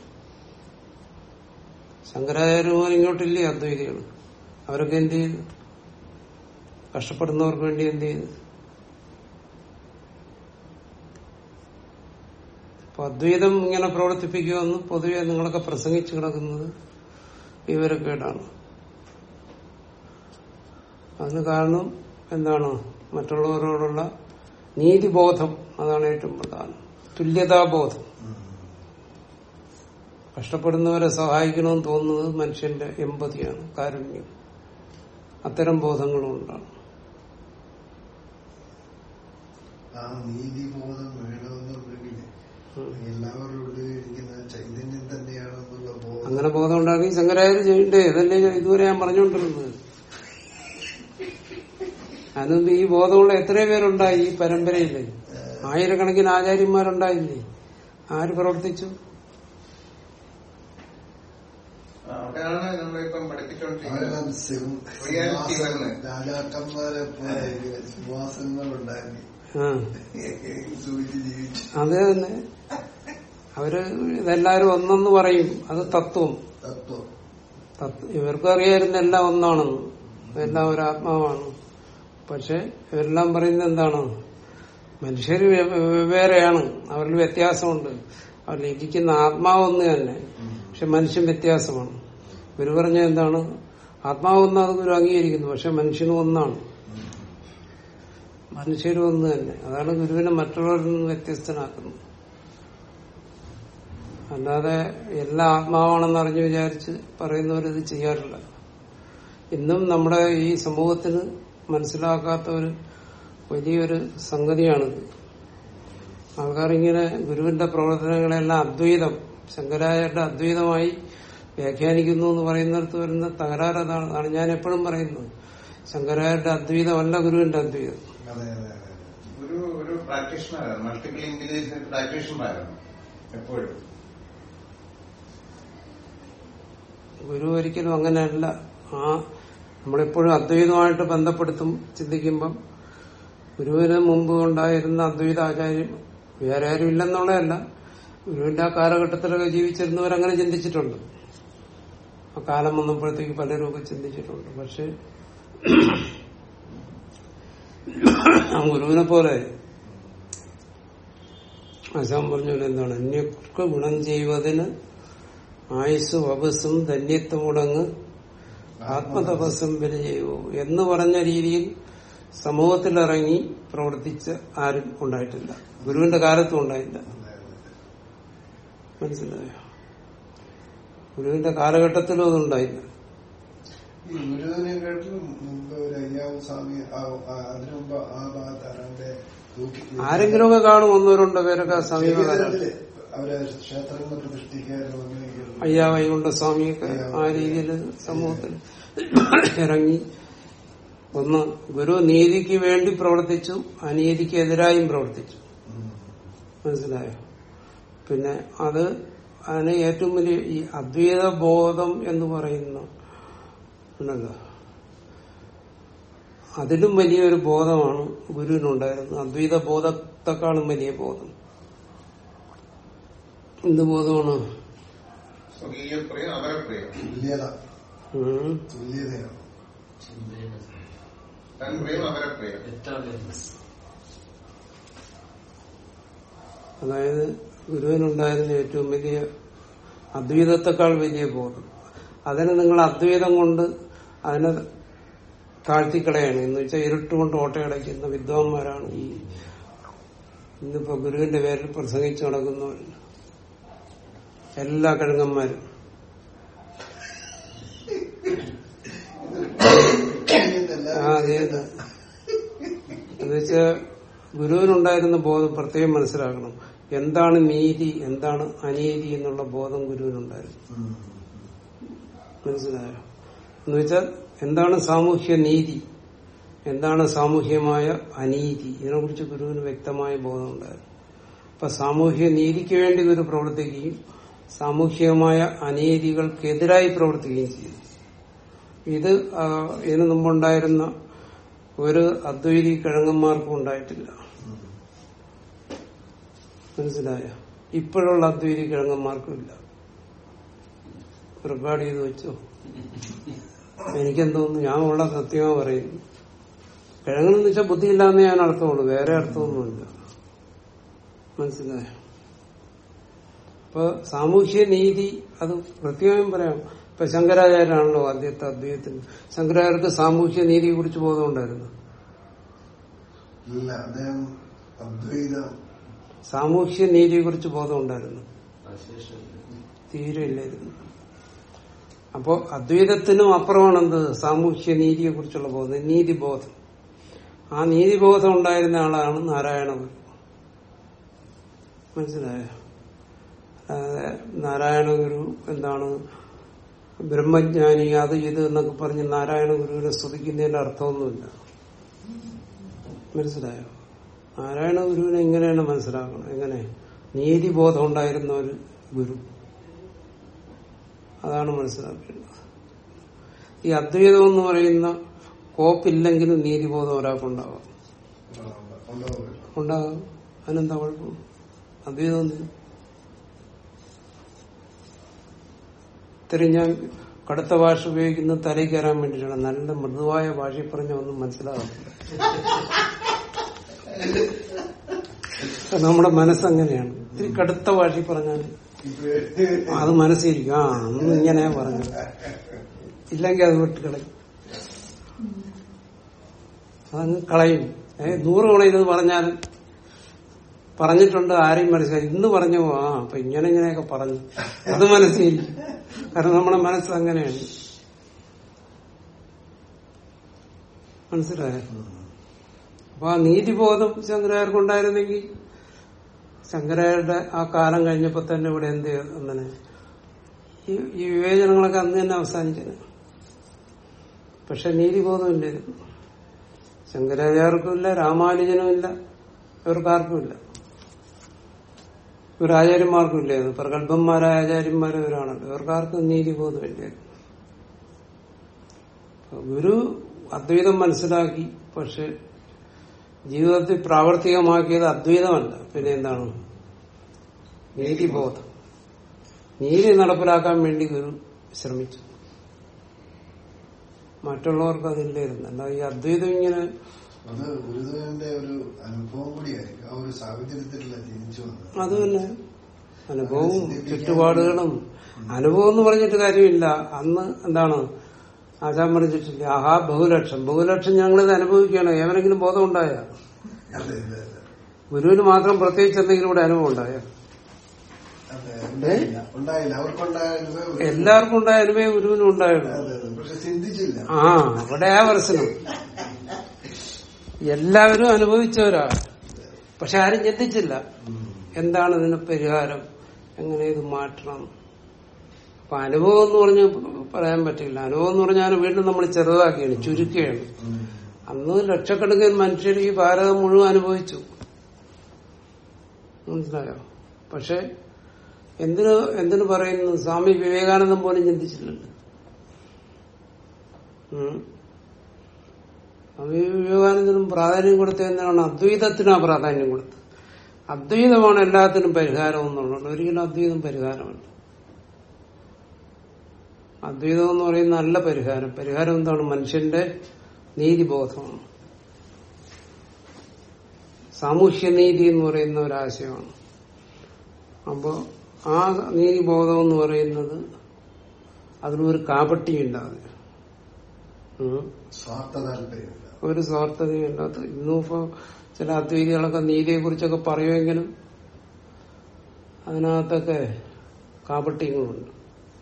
ശങ്കരാചാര്യമാർ ഇങ്ങോട്ടില്ലേ അദ്വൈതികൾ അവരൊക്കെ എന്ത് ചെയ്തു കഷ്ടപ്പെടുന്നവർക്ക് വേണ്ടി എന്ത് ചെയ്തു അപ്പൊ അദ്വൈതം ഇങ്ങനെ പ്രവർത്തിപ്പിക്കുമെന്ന് പൊതുവെ നിങ്ങളൊക്കെ പ്രസംഗിച്ചു കിടക്കുന്നത് വിവരക്കേടാണ് അതിന് കാരണം എന്താണ് മറ്റുള്ളവരോടുള്ള നീതിബോധം അതാണ് ഏറ്റവും പ്രധാനം തുല്യതാബോധം കഷ്ടപ്പെടുന്നവരെ സഹായിക്കണമെന്ന് തോന്നുന്നത് മനുഷ്യന്റെ എമ്പതിയാണ് കാരുണ്യം അത്തരം ബോധങ്ങളും ഉണ്ടാണ് ആ നീതിബോധം വേണമെന്നുണ്ടെങ്കിൽ എല്ലാവരോടും ഇരിക്കുന്ന ചൈതന്യം തന്നെയാണെന്നുള്ള ബോധം അങ്ങനെ ബോധം ഉണ്ടാക്കി ശങ്കരാചാര്യ ചെയ്യണ്ടേ അതല്ലേ ഞാൻ ഇതുവരെ ഞാൻ പറഞ്ഞുകൊണ്ടിരുന്നത് അതിനൊന്നും ഈ ബോധമുള്ള എത്രയോ പേരുണ്ടായി ഈ പരമ്പരയില് ആയിരക്കണക്കിന് ആചാര്യന്മാരുണ്ടായില്ലേ ആര് പ്രവർത്തിച്ചു അവിടെയാണ് നമ്മളിപ്പം പഠിപ്പിച്ചുകൊണ്ടിരിക്കുന്നത് അവരെല്ലാം സിം- Reality വരുന്നത്. രാജാക്കന്മാരെ പോലെ സിംഹാസനങ്ങൾ ഉണ്ടാക്കി ആ സൂചിച്ച് ജീവിച്ചു അത് തന്നെ അവര് ഇതെല്ലാരും ഒന്നെന്ന് പറയും അത് തത്വം തത്വം തത്വ- ഇവർക്കും അറിയായിരുന്നു എല്ലാം ഒന്നാണെന്ന് എല്ലാം ഒരു ആത്മാവാണ് പക്ഷെ ഇവരെല്ലാം പറയുന്നത് എന്താണ് മനുഷ്യർ വെവ്വേറെയാണ് അവരിൽ വ്യത്യാസമുണ്ട് അവരിൽ ഇരിക്കുന്ന ആത്മാവ് ഒന്ന് തന്നെ പക്ഷെ മനുഷ്യൻ വ്യത്യാസമാണ് ഗുരു പറഞ്ഞ എന്താണ് ആത്മാവ് ഒന്ന് അത് ഗുരു അംഗീകരിക്കുന്നു പക്ഷെ മനുഷ്യനും ഒന്നാണ് മനുഷ്യരും ഒന്ന് തന്നെ അതാണ് ഗുരുവിനെ മറ്റുള്ളവരിൽ നിന്ന് വ്യത്യസ്തനാക്കുന്നത് അല്ലാതെ എല്ലാ ആത്മാവാണെന്ന് അറിഞ്ഞു വിചാരിച്ച് പറയുന്നവരിത് ചെയ്യാറില്ല ഇന്നും നമ്മുടെ ഈ സമൂഹത്തിന് മനസ്സിലാക്കാത്ത ഒരു വലിയൊരു സംഗതിയാണിത് ആൾക്കാരിങ്ങനെ ഗുരുവിന്റെ പ്രവർത്തനങ്ങളെല്ലാം അദ്വൈതം ശങ്കരാചാര്യരുടെ അദ്വൈതമായി വ്യാഖ്യാനിക്കുന്നു എന്ന് പറയുന്നിടത്ത് വരുന്ന തകരാറ് അതാണ് അതാണ് ഞാൻ എപ്പോഴും പറയുന്നത് ശങ്കരാചാര്യരുടെ അദ്വൈതമല്ല ഗുരുവിന്റെ അദ്വൈതം അതെ അതെ അതെ ഒരു ഒരു പ്രാക്ടീഷണറായിരുന്നു മൾട്ടിപ്പിൾ ഇന്റലിജൻസ് പ്രാക്ടീഷണറായിരുന്നു എപ്പോഴും ഗുരു ഒരിക്കലും അങ്ങനെയല്ല ആ നമ്മളെപ്പോഴും അദ്വൈതമായിട്ട് ബന്ധപ്പെടുത്തും ചിന്തിക്കുമ്പം ഗുരുവിന് മുമ്പ് ഉണ്ടായിരുന്ന അദ്വൈത ആചാര്യം വേറെ ആരും ഇല്ലെന്നുള്ളതല്ല ഗുരുവിന്റെ ആ കാലഘട്ടത്തിലൊക്കെ ജീവിച്ചിരുന്നവരങ്ങനെ ചിന്തിച്ചിട്ടുണ്ട് ആ കാലം വന്നപ്പോഴത്തേക്ക് പലരും ഒക്കെ ചിന്തിച്ചിട്ടുണ്ട് പക്ഷെ ആ ഗുരുവിനെ പോലെ ആശാൻ പറഞ്ഞ പോലെ എന്താണ് അന്യർക്ക് ഗുണം ചെയ്യുവതിന് ആയുസ് വപസ്സും ധന്യത്വമുടങ്ങ് ആത്മതപസ്സും വിലചെയ്യൂ എന്ന് പറഞ്ഞ രീതിയിൽ സമൂഹത്തിലിറങ്ങി പ്രവർത്തിച്ച് ആരും ഉണ്ടായിട്ടില്ല ഗുരുവിന്റെ കാലത്തും ഉണ്ടായില്ല അതെ, അതെ. മനസ്സിലായോ ഗുരുവിന്റെ കാലഘട്ടത്തിലും അതുണ്ടായില്ല ഈ ഗുരുവിനെക്കാട്ടിലും മുമ്പ് ഒരു അയ്യാവ് സ്വാമി ആ- ആ- അതിനു മുമ്പ് ആ ഭാഗത്ത് ആരാണ്ട് തൂക്കി ആരെങ്കിലുമൊക്കെ കാണും ഒന്നോ രണ്ടോ പേരൊക്കെ ആ സമീപകാലം ശരീരത്തില് അവരെ ക്ഷേത്രങ്ങൾ പ്രതിഷ്ഠിക്കാനും അങ്ങനെയൊക്കെയുള്ള അയ്യാ വൈകുണ്ഠ സ്വാമിയൊക്കെ ആ രീതിയിൽ സമൂഹത്തിൽ ഇറങ്ങി ഒന്ന് ഗുരു നീതിക്ക് വേണ്ടി പ്രവർത്തിച്ചു അനീതിക്ക് എതിരായും പ്രവർത്തിച്ചു ഉം. മനസ്സിലായോ പിന്നെ അത് അതിന് ഏറ്റവും വലിയ ഈ അദ്വൈത ബോധം എന്ന് പറയുന്ന ഉണ്ടല്ലോ അതിലും വലിയൊരു ബോധമാണ് ഗുരുവിനുണ്ടായിരുന്നത് അദ്വൈത ബോധത്തെക്കാളും വലിയ ബോധം എന്ത് ബോധമാണ് സ്വകീയ പ്രിയം അവരെ പ്രിയം തുല്യത ഉം. തുല്യതയാണ് തൻ പ്രിയം അവരെ പ്രിയം അതായത് ഗുരുവിനുണ്ടായിരുന്ന ഏറ്റവും വലിയ അദ്വൈതത്തെക്കാൾ വലിയ ബോധം അതിന് നിങ്ങൾ അദ്വൈതം കൊണ്ട് അതിനെ താഴ്ത്തിക്കളയാണ് എന്ന് വെച്ചാൽ ഇരുട്ടുകൊണ്ട് ഓട്ടയടയ്ക്കുന്ന വിദ്വാൻമാരാണ് ഈ ഇന്നിപ്പോ ഗുരുവിന്റെ പേരിൽ പ്രസംഗിച്ചു നടക്കുന്നവർ എല്ലാ കഴുങ്ങന്മാരും ആ അതെ അതെ എന്നുവെച്ചാ ഗുരുവിനുണ്ടായിരുന്ന ബോധം പ്രത്യേകം മനസ്സിലാക്കണം എന്താണ് നീതി എന്താണ് അനീതി എന്നുള്ള ബോധം ഗുരുവിനുണ്ടായിരുന്നു ഉം. മനസ്സിലായോ എന്ന് വെച്ചാൽ എന്താണ് സാമൂഹ്യ നീതി എന്താണ് സാമൂഹ്യമായ അനീതി ഇതിനെക്കുറിച്ച് ഗുരുവിന് വ്യക്തമായ ബോധമുണ്ടായിരുന്നു അപ്പൊ സാമൂഹ്യ നീതിക്ക് വേണ്ടി ഗുരു പ്രവർത്തിക്കുകയും സാമൂഹ്യമായ അനീതികൾക്കെതിരായി പ്രവർത്തിക്കുകയും ചെയ്തു ഇത് ആ, ഇതിനു മുമ്പുണ്ടായിരുന്ന ഒരു അദ്വൈതി കിഴങ്ങന്മാർക്കും ഉണ്ടായിട്ടില്ല മനസ്സിലായ ഇപ്പോഴുള്ള അദ്വൈതി കിഴങ്ങന്മാർക്കും ഇല്ല റെക്കോർഡ് ചെയ്ത് വെച്ചോ എനിക്കെന്തോന്നു ഞാൻ ഉള്ള സത്യമാ പറയുന്നു കിഴങ്ങെന്ന് വെച്ചാൽ ബുദ്ധിയില്ലാന്ന് ഞാൻ അർത്ഥമുള്ളൂ വേറെ അർത്ഥമൊന്നുമില്ല മനസ്സിലായ അപ്പൊ സാമൂഹ്യ നീതി അത് പ്രത്യേകം പറയാം ഇപ്പൊ ശങ്കരാചാര്യാണല്ലോ ആദ്യത്തെ അദ്വൈതത്തിന് ശങ്കരാചാര്യർക്ക് സാമൂഹ്യ നീതിയെ കുറിച്ച് ബോധമുണ്ടായിരുന്നു ഇല്ല അദ്ദേഹം അദ്വൈതം സാമൂഹ്യ നീതിയെ കുറിച്ച് ബോധമുണ്ടായിരുന്നു തീരെ ഇല്ലായിരുന്നു അപ്പോ അദ്വൈതത്തിനും അപ്പുറമാണ് എന്ത് സാമൂഹ്യ നീതിയെ കുറിച്ചുള്ള ബോധം നീതിബോധം ആ നീതിബോധം ഉണ്ടായിരുന്ന ആളാണ് നാരായണ ഗുരു മനസ്സിലായോ അതായത് നാരായണ ഗുരു എന്താണ് ബ്രഹ്മജ്ഞാനി അത് ഇത് എന്നൊക്കെ പറഞ്ഞ് നാരായണ ഗുരുവിനെ സ്തുതിക്കുന്നതിന്റെ അർത്ഥമൊന്നുമില്ല മനസ്സിലായോ നാരായണ ഗുരുവിനെ എങ്ങനെയാണ് മനസ്സിലാക്കണം എങ്ങനെ നീതിബോധം ഉണ്ടായിരുന്ന ഒരു ഗുരു അതാണ് മനസ്സിലാക്കേണ്ടത് ഈ അദ്വൈതം എന്ന് പറയുന്ന കോപ്പില്ലെങ്കിലും നീതിബോധം ഒരാൾക്കുണ്ടാവാം ഉണ്ടാവില്ല ഉണ്ടാകാം അതിനെന്താ കുഴപ്പം അദ്വൈതം ഒന്നും ഇത്രയും ഞാൻ കടുത്ത ഭാഷ ഉപയോഗിക്കുന്നത് തലയിൽ കയറാൻ വേണ്ടിയിട്ടാണ് നല്ല മൃദുവായ ഭാഷയിൽ പറഞ്ഞ ഒന്നും മനസ്സിലാകത്തില്ല നമ്മുടെ മനസ്സങ്ങനെയാണ് ഇത്തിരി കടുത്ത ഭാഷയിൽ പറഞ്ഞാൽ അത് മനസ്സിരിക്കും ആ അന്ന് ഇങ്ങനെ പറഞ്ഞു ഇല്ലെങ്കിൽ അത് വിട്ട് കളയും അതങ്ങ് കളയും ഏ നൂറ് കളയത് പറഞ്ഞാലും പറഞ്ഞിട്ടുണ്ട് ആരെയും മനസ്സിലായി ഇന്ന് പറഞ്ഞു ആ അപ്പൊ ഇങ്ങനെ ഇങ്ങനെയൊക്കെ പറഞ്ഞു അത് മനസ്സിലിരിക്കും കാരണം നമ്മുടെ മനസ്സ് അങ്ങനെയാണ് മനസ്സിലായോ അപ്പൊ ആ നീതിബോധം ശങ്കരായർക്ക് ഉണ്ടായിരുന്നെങ്കിൽ ശങ്കരായരുടെ ആ കാലം കഴിഞ്ഞപ്പോ തന്നെ ഇവിടെ എന്ത് ചെയ്തു അങ്ങനെ ഈ ഈ വിവേചനങ്ങളൊക്കെ അന്ന് തന്നെ അവസാനിച്ചത് പക്ഷെ നീതിബോധം ഇല്ലായിരുന്നു ശങ്കരാചാര്യർക്കും ഇല്ല രാമാനുജനും ഇല്ല ഇവർക്കാർക്കും ഇല്ല ഇവർ ആചാര്യന്മാർക്കും ഇല്ലായിരുന്നു പ്രഗത്ഭന്മാരായ ആചാര്യന്മാർ ഇവരാണല്ലോ ഇവർക്കാർക്കും നീതിബോധം ഇല്ലായിരുന്നു അപ്പൊ ഗുരു അദ്വൈതം മനസ്സിലാക്കി പക്ഷെ ജീവിതത്തിൽ പ്രാവർത്തികമാക്കിയത് അദ്വൈതമല്ല പിന്നെ എന്താണ് നീതിബോധം നീതി നടപ്പിലാക്കാൻ വേണ്ടി ഗുരു ശ്രമിച്ചു മറ്റുള്ളവർക്ക് അതില്ലായിരുന്നു അല്ല ഈ അദ്വൈതം ഇങ്ങനെ അത് ഗുരുദേവന്റെ ഒരു അനുഭവം കൂടിയായിരിക്കും ആ ഒരു സാഹചര്യത്തിലല്ല ജനിച്ചു വന്നത് അത് തന്നെ അനുഭവവും ചുറ്റുപാടുകളും അനുഭവം എന്ന് പറഞ്ഞിട്ട് കാര്യമില്ല അന്ന് എന്താണ് ആശാൻ പറഞ്ഞിട്ടില്ല ആഹാ ബഹുലക്ഷം ബഹുലക്ഷം ഞങ്ങളിത് അനുഭവിക്കുകയാണ് ഏവനെങ്കിലും ബോധം ഉണ്ടായ അതെ അതെ അതെ ഗുരുവിന് മാത്രം പ്രത്യേകിച്ച് എന്തെങ്കിലും കൂടെ അനുഭവം ഉണ്ടായ അതെ ഉണ്ടായില്ല ഉണ്ടായില്ല അവർക്കുണ്ടായ അനുഭവം ഒരു- എല്ലാവർക്കും ഉണ്ടായ അനുഭവം ഗുരുവിനും ഉണ്ടായുള്ളൂ അതെ അതെ പക്ഷെ ചിന്തിച്ചില്ല ആ അവിടെ ആ പ്രശ്നം എല്ലാവരും അനുഭവിച്ചവരാ പക്ഷെ ആരും ചിന്തിച്ചില്ല ഉം. എന്താണ് ഇതിന് പരിഹാരം എങ്ങനെ ഇത് മാറ്റണം അപ്പൊ അനുഭവം എന്ന് പറഞ്ഞ് പറയാൻ പറ്റില്ല അനുഭവം എന്ന് പറഞ്ഞാൽ വീണ്ടും നമ്മൾ ചെറുതാക്കിയാണ് ചുരുക്കുകയാണ് ഉം. അന്ന് ലക്ഷക്കണക്കിന് മനുഷ്യർ ഈ ഭാരതം മുഴുവൻ അനുഭവിച്ചു മനസ്സിലായോ പക്ഷെ എന്തിന് എന്തിനു പറയുന്നു സ്വാമി വിവേകാനന്ദൻ പോലും ചിന്തിച്ചില്ലല്ലോ ഉം. സ്വാമി വിവേകാനന്ദനും പ്രാധാന്യം കൊടുത്തത് എന്താണ് അദ്വൈതത്തിനാ പ്രാധാന്യം കൊടുത്തത് അദ്വൈതമാണ് എല്ലാത്തിനും പരിഹാരം എന്നുള്ളത് ഒരിക്കലും അദ്വൈതം പരിഹാരമല്ല അദ്വൈതം എന്ന് പറയുന്ന നല്ല പരിഹാരം പരിഹാരം എന്താണ് മനുഷ്യന്റെ നീതിബോധമാണ് സാമൂഹ്യനീതി എന്ന് പറയുന്ന ഒരാശയമാണ് അപ്പോ ആ നീതിബോധം എന്ന് പറയുന്നത് അതിനൊരു കാപട്ടിയുണ്ടാകും ഉം. സ്വാർത്ഥ താല്പര്യമില്ല ഒരു സ്വാർത്ഥതയില്ലാത്ത ഇന്നിപ്പോ ചില അദ്വൈതികളൊക്കെ നീതിയെ കുറിച്ചൊക്കെ പറയുമെങ്കിലും അതിനകത്തൊക്കെ കാപട്യങ്ങളുണ്ട്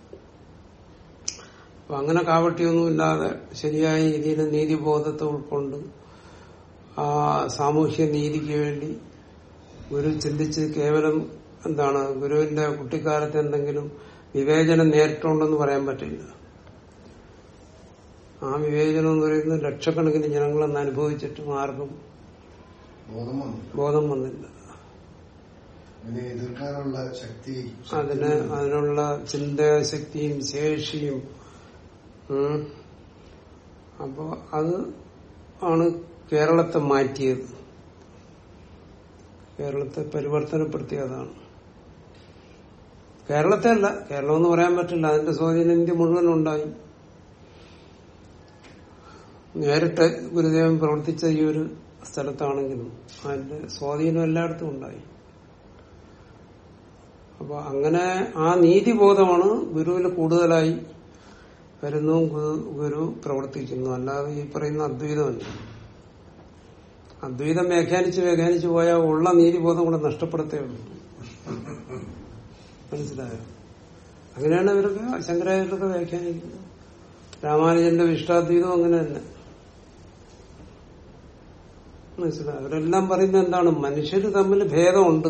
അപ്പൊ അങ്ങനെ കാപട്യമൊന്നും ഇല്ലാതെ ശരിയായ രീതിയിൽ നീതിബോധത്തെ ഉൾക്കൊണ്ട് ആ സാമൂഹ്യ നീതിക്ക് വേണ്ടി ഗുരു ചിന്തിച്ച് കേവലം എന്താണ് ഗുരുവിന്റെ കുട്ടിക്കാലത്ത് എന്തെങ്കിലും വിവേചനം നേരിട്ടുണ്ടെന്ന് പറയാൻ പറ്റില്ല ആ വിവേചനം എന്ന് പറയുന്നത് ലക്ഷക്കണക്കിന് ജനങ്ങളെന്ന് അനുഭവിച്ചിട്ടും ആർക്കും ബോധം വന്നു ബോധം വന്നില്ല ഇതിനെ എതിർക്കാനുള്ള ശക്തി അതിന് അതിനുള്ള ചിന്താശക്തിയും ശേഷിയും ഉം, അപ്പോ അത് ആണ് കേരളത്തെ മാറ്റിയത് കേരളത്തെ പരിവർത്തനപ്പെടുത്തിയതാണ് കേരളത്തെ അല്ല കേരളം എന്ന് പറയാൻ പറ്റില്ല അതിന്റെ സ്വാധീനം ഇന്ത്യ മുഴുവൻ ഉണ്ടായി നേരിട്ട് ഗുരുദേവൻ പ്രവർത്തിച്ച ഈ ഒരു സ്ഥലത്താണെങ്കിലും അതിന്റെ സ്വാധീനം എല്ലായിടത്തും ഉണ്ടായി അപ്പൊ അങ്ങനെ ആ നീതിബോധമാണ് ഗുരുവിൽ കൂടുതലായി വരുന്നു ഗു- ഗുരു പ്രവർത്തിക്കുന്നു അല്ലാതെ ഈ പറയുന്ന അദ്വൈതമല്ല അദ്വൈതം വ്യാഖ്യാനിച്ച് വ്യാഖ്യാനിച്ച് പോയാൽ ഉള്ള നീതിബോധം കൂടെ നഷ്ടപ്പെടുത്തേ ഉള്ളൂ മനസ്സിലായോ അങ്ങനെയാണ് ഇവരൊക്കെ ശങ്കരാചാര്യരൊക്കെ വ്യാഖ്യാനിക്കുന്നത് രാമാനുജന്റെ വിഷ്ടാദ്വൈതം അങ്ങനെ തന്നെ മനസ്സിലായോ അവരെല്ലാം പറയുന്നത് എന്താണ് മനുഷ്യര് തമ്മിൽ ഭേദമുണ്ട്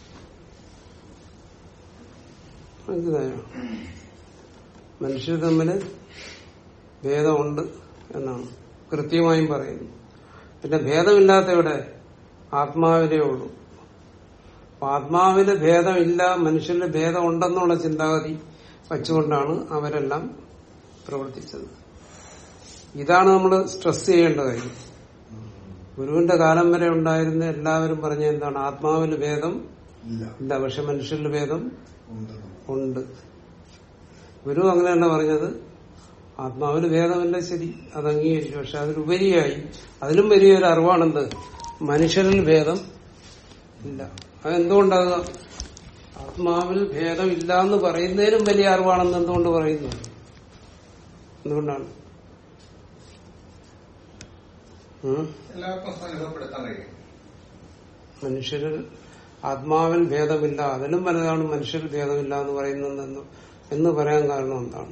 മനസ്സിലായോ മനുഷ്യർ തമ്മിൽ ഭേദമുണ്ട് എന്നാണ് കൃത്യമായും പറയുന്നു പിന്നെ ഭേദമില്ലാത്ത ഇവിടെ ആത്മാവിലേ ഉള്ളൂ അപ്പൊ ആത്മാവിന് ഭേദമില്ല മനുഷ്യന് ഭേദം ഉണ്ടെന്നുള്ള ചിന്താഗതി വച്ചുകൊണ്ടാണ് അവരെല്ലാം പ്രവർത്തിച്ചത് ഇതാണ് നമ്മൾ സ്ട്രെസ് ചെയ്യേണ്ട കാര്യം ഗുരുവിന്റെ കാലം വരെ ഉണ്ടായിരുന്ന എല്ലാവരും പറഞ്ഞ എന്താണ് ആത്മാവിന് ഭേദം ഇല്ല ഇല്ല പക്ഷെ മനുഷ്യരിൽ ഭേദം ഉണ്ടെന്ന് ഉണ്ട് ഗുരു അങ്ങനെയല്ല പറഞ്ഞത് ആത്മാവിന് ഭേദമല്ല ശരി അത് അംഗീകരിച്ചു പക്ഷെ അതിലുപരിയായി അതിലും വലിയൊരു അറിവാണെന്ത് മനുഷ്യരിൽ ഭേദം ഇല്ല അതെന്തുകൊണ്ടാകുക ആത്മാവിൽ ഭേദമില്ല എന്ന് പറയുന്നതിനും വലിയ അറിവാണെന്ന് എന്തുകൊണ്ട് പറയുന്നു എന്തുകൊണ്ടാണ് ഉം? എല്ലാവർക്കും അനുഭവപ്പെടുത്താൻ കഴിയും മനുഷ്യരിൽ ആത്മാവിൽ ഭേദമില്ല അതിലും വലുതാണ് മനുഷ്യരിൽ ഭേദമില്ല എന്ന് പറയുന്നതെന്ന് എന്ന് പറയാൻ കാരണം എന്താണ്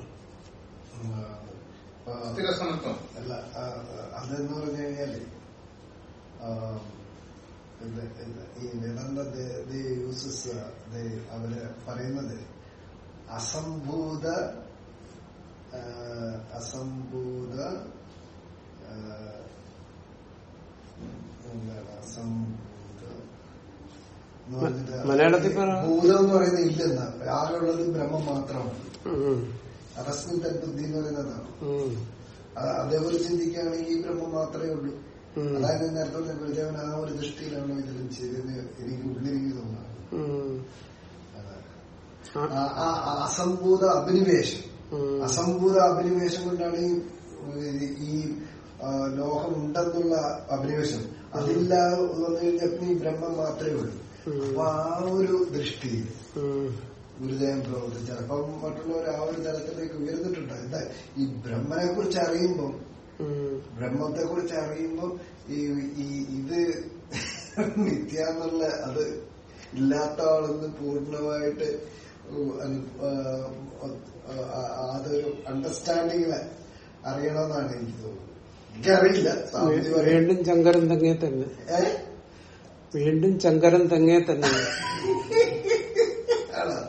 ആ, സ്ഥിരസമത്വം അല്ല ആ, അതെന്ന് പറഞ്ഞു കഴിഞ്ഞാല് ആ, ഇത് ഇത് ഈ വേദാന്ത യൂസസ് അവര് പറയുന്നത് അസംഭൂത ആ, അസംഭൂത ആ, എന്താണ് അസംഭൂത എന്ന് പറഞ്ഞിട്ട് മലയാളത്തിൽ പറ. ഭൂതം എന്ന് പറയുന്നത് ഇല്ലെന്ന ആകെയുള്ളത് ബ്രഹ്മം മാത്രമാണ് ഉം. അറസ്മിൻ തദ്ബുദ്ധി എന്ന് പറയുന്നതാണ് ഉം. അത് അതേപോലെ ചിന്തിക്കുകയാണെങ്കിൽ ഈ ബ്രഹ്മം മാത്രമേ ഉള്ളൂ ഉം. അതായത് ഞാൻ നേരത്തെ പറഞ്ഞ ഗുരുദേവൻ ആ ഒരു ദൃഷ്ടിയിലാണോ ഇതിലും ചെയ്തതെന്ന് എനിക്ക് ഉള്ളിലേക്ക് തോന്നുന്നത് ഉം. അതാണ്. ആ. ആ- ആ ആ അസംഭൂത അഭിനിവേശം ഉം. അസംഭൂത അഭിനിവേശം കൊണ്ടാണ് ഈ ഈ ആ, ലോകം ഉണ്ടെന്നുള്ള അഭിനിവേശം അതില്ല വന്നു കഴിഞ്ഞാൽ ഈ ബ്രഹ്മം മാത്രമേ ഉള്ളൂ ഉം. അപ്പൊ ആ ഒരു ദൃഷ്ടിയിൽ ഉം. ഗുരുദേവൻ പ്രവർത്തിച്ച അപ്പം മറ്റുള്ളവർ ആ ഒരു തലത്തിലേക്ക് ഉയർന്നിട്ടുണ്ട് എന്താ ഈ ബ്രഹ്മനെ കുറിച്ച് അറിയുമ്പോൾ ഉം. ബ്രഹ്മത്തെ കുറിച്ച് അറിയുമ്പോൾ ഈ ഈ ഇത് നിത്യാന്നുള്ള അത് ഇല്ലാത്ത ആളെന്ന് പൂർണ്ണമായിട്ട് ഉ- അനു- ആ, ആ, ആ, അതൊരു അണ്ടർസ്റ്റാൻഡിങ്ങില് അറിയണമെന്നാണ് എനിക്ക് തോന്നുന്നത് എനിക്കറിയില്ല സ്വാമിജി പറയും വീണ്ടും ചങ്കരൻ തെങ്ങേ തന്നെ ഏ? വീണ്ടും ചങ്കരൻ തെങ്ങേ തന്നെ ആണോ?